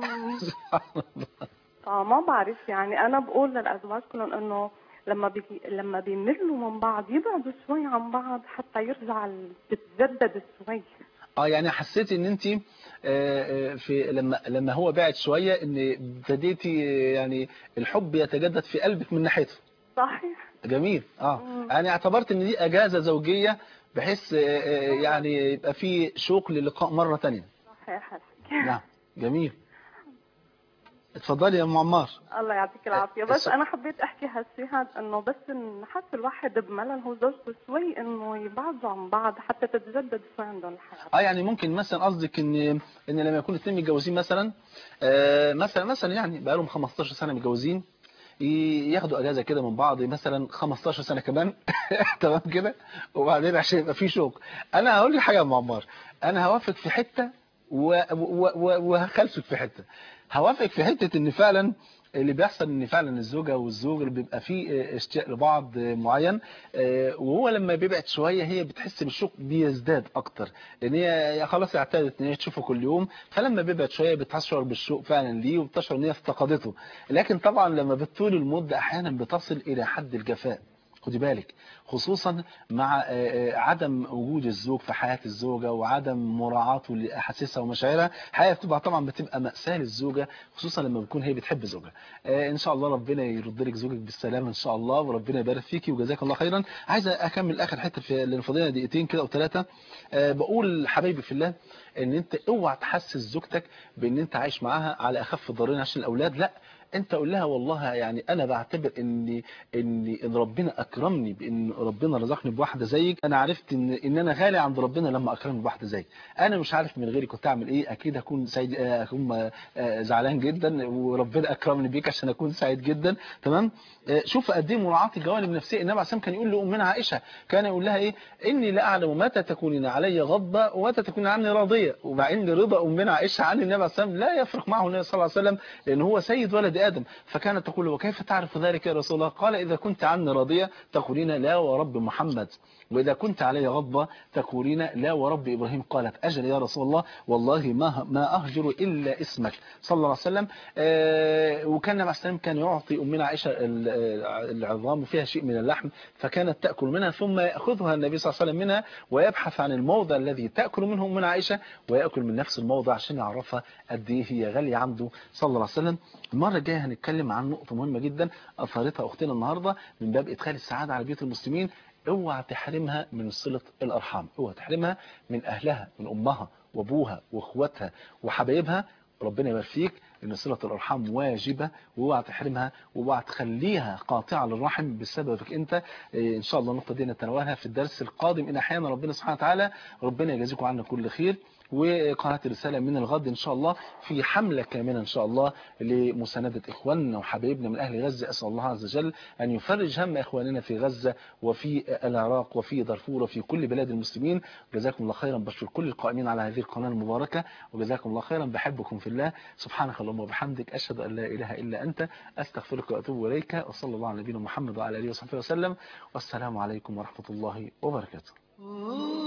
فما بعرف يعني انا بقول للازواج كلهم انه لما بيجي لما بيملوا من بعض يبعدوا شوي عن بعض حتى يرجع ال- تتجدد شوي اه يعني حسيتي ان انت في لما لما هو بعد شويه ان ابتديتي آه، يعني الحب يتجدد في قلبك من ناحيته صحيح جميل اه مم. يعني اعتبرت ان دي اجازه زوجيه بحيث آه، آه، يعني يبقى في شوق للقاء مره تانية صحيح نعم جميل اتفضلي يا ام عمار الله يعطيك العافيه بس الس- انا حبيت احكي هالشي انه بس إن حس الواحد بملل هو زوجته شوي انه يبعدوا عن بعض حتى تتجدد شوي عندهم الحياه اه يعني ممكن مثلا قصدك ان ان لما يكون اثنين متجوزين مثلا آه مثلا مثلا يعني بقى لهم 15 سنه متجوزين ي- ياخدوا اجازه كده من بعض مثلا 15 سنه كمان تمام كده وبعدين عشان يبقى في شوق انا هقول لك حاجه يا ام عمار انا هوافق في حته و- و- و- وهخالفك في حته هوافق في حته ان فعلا اللي بيحصل ان فعلا الزوجه والزوج اللي بيبقى فيه اشتياق لبعض معين آه، وهو لما بيبعد شويه هي بتحس بالشوق بيزداد اكتر لان هي خلاص اعتادت ان هي تشوفه كل يوم فلما بيبعد شويه بتشعر بالشوق فعلا ليه وبتشعر ان هي افتقدته لكن طبعا لما بتطول المده احيانا بتصل الى حد الجفاء خدي بالك خصوصا مع آه، آه، عدم وجود الزوج في حياة الزوجة وعدم مراعاته لأحاسيسها ومشاعرها حياة بتبقى طبعا بتبقى مأساة للزوجة خصوصا لما بتكون هي بتحب زوجها آه، إن شاء الله ربنا يرد لك زوجك بالسلامة إن شاء الله وربنا يبارك فيكي وجزاك الله خيرا عايز أكمل آخر حتة في لأن فاضلنا دقيقتين كده أو ثلاثة بقول حبايبي في الله إن أنت اوعى تحسس زوجتك بإن أنت عايش معاها على أخف الضررين عشان الأولاد لا انت قول لها والله يعني انا بعتبر ان ان ان ربنا اكرمني بان ربنا رزقني بواحده زيك انا عرفت ان ان انا غالي عند ربنا لما اكرمني بواحده زيك انا مش عارف من غيري كنت اعمل ايه اكيد هكون سعيد آه، هكون آه، زعلان جدا وربنا اكرمني بيك عشان اكون سعيد جدا تمام آه، شوف قد ايه مراعاه الجوانب النفسيه النبي عليه الصلاه والسلام كان يقول لامنا عائشه كان يقول لها ايه اني لا اعلم متى تكونين علي غضبه ومتى تكونين عني راضيه ومع ان رضا امنا عائشه عن النبي عليه الصلاه والسلام لا يفرق معه النبي صلى الله عليه وسلم لان هو سيد ولد ادم فكانت تقول له وكيف تعرف ذلك يا رسول الله قال اذا كنت عني راضيه تقولين لا ورب محمد واذا كنت علي غضبه تقولين لا ورب ابراهيم قالت اجل يا رسول الله والله ما ما اهجر الا اسمك صلى الله عليه وسلم آه، وكان النبي عليه الصلاه والسلام كان يعطي امنا عائشه ال- ال- العظام وفيها شيء من اللحم فكانت تاكل منها ثم ياخذها النبي صلى الله عليه وسلم منها ويبحث عن الموضع الذي تاكل منه امنا عائشه وياكل من نفس الموضع عشان يعرفها قد ايه هي غاليه عنده صلى الله عليه وسلم المره الجايه هنتكلم عن نقطه مهمه جدا اثارتها اختنا النهارده من باب ادخال السعاده على بيوت المسلمين اوعى تحرمها من صله الارحام اوعى تحرمها من اهلها من امها وابوها واخواتها وحبايبها ربنا يبارك فيك ان صله الارحام واجبه واوعى تحرمها واوعى تخليها قاطعه للرحم بسببك انت إيه، ان شاء الله النقطه دي نتناولها في الدرس القادم ان احيانا ربنا سبحانه وتعالى ربنا يجازيكم عنا كل خير وقناة رسالة من الغد إن شاء الله في حملة كاملة إن شاء الله لمساندة إخواننا وحبايبنا من أهل غزة أسأل الله عز وجل أن يفرج هم إخواننا في غزة وفي العراق وفي دارفور وفي كل بلاد المسلمين جزاكم الله خيرا بشكر كل القائمين على هذه القناة المباركة وجزاكم الله خيرا بحبكم في الله سبحانك اللهم وبحمدك أشهد أن لا إله إلا أنت أستغفرك وأتوب إليك وصلى الله على نبينا محمد وعلى آله وصحبه وسلم والسلام عليكم ورحمة الله وبركاته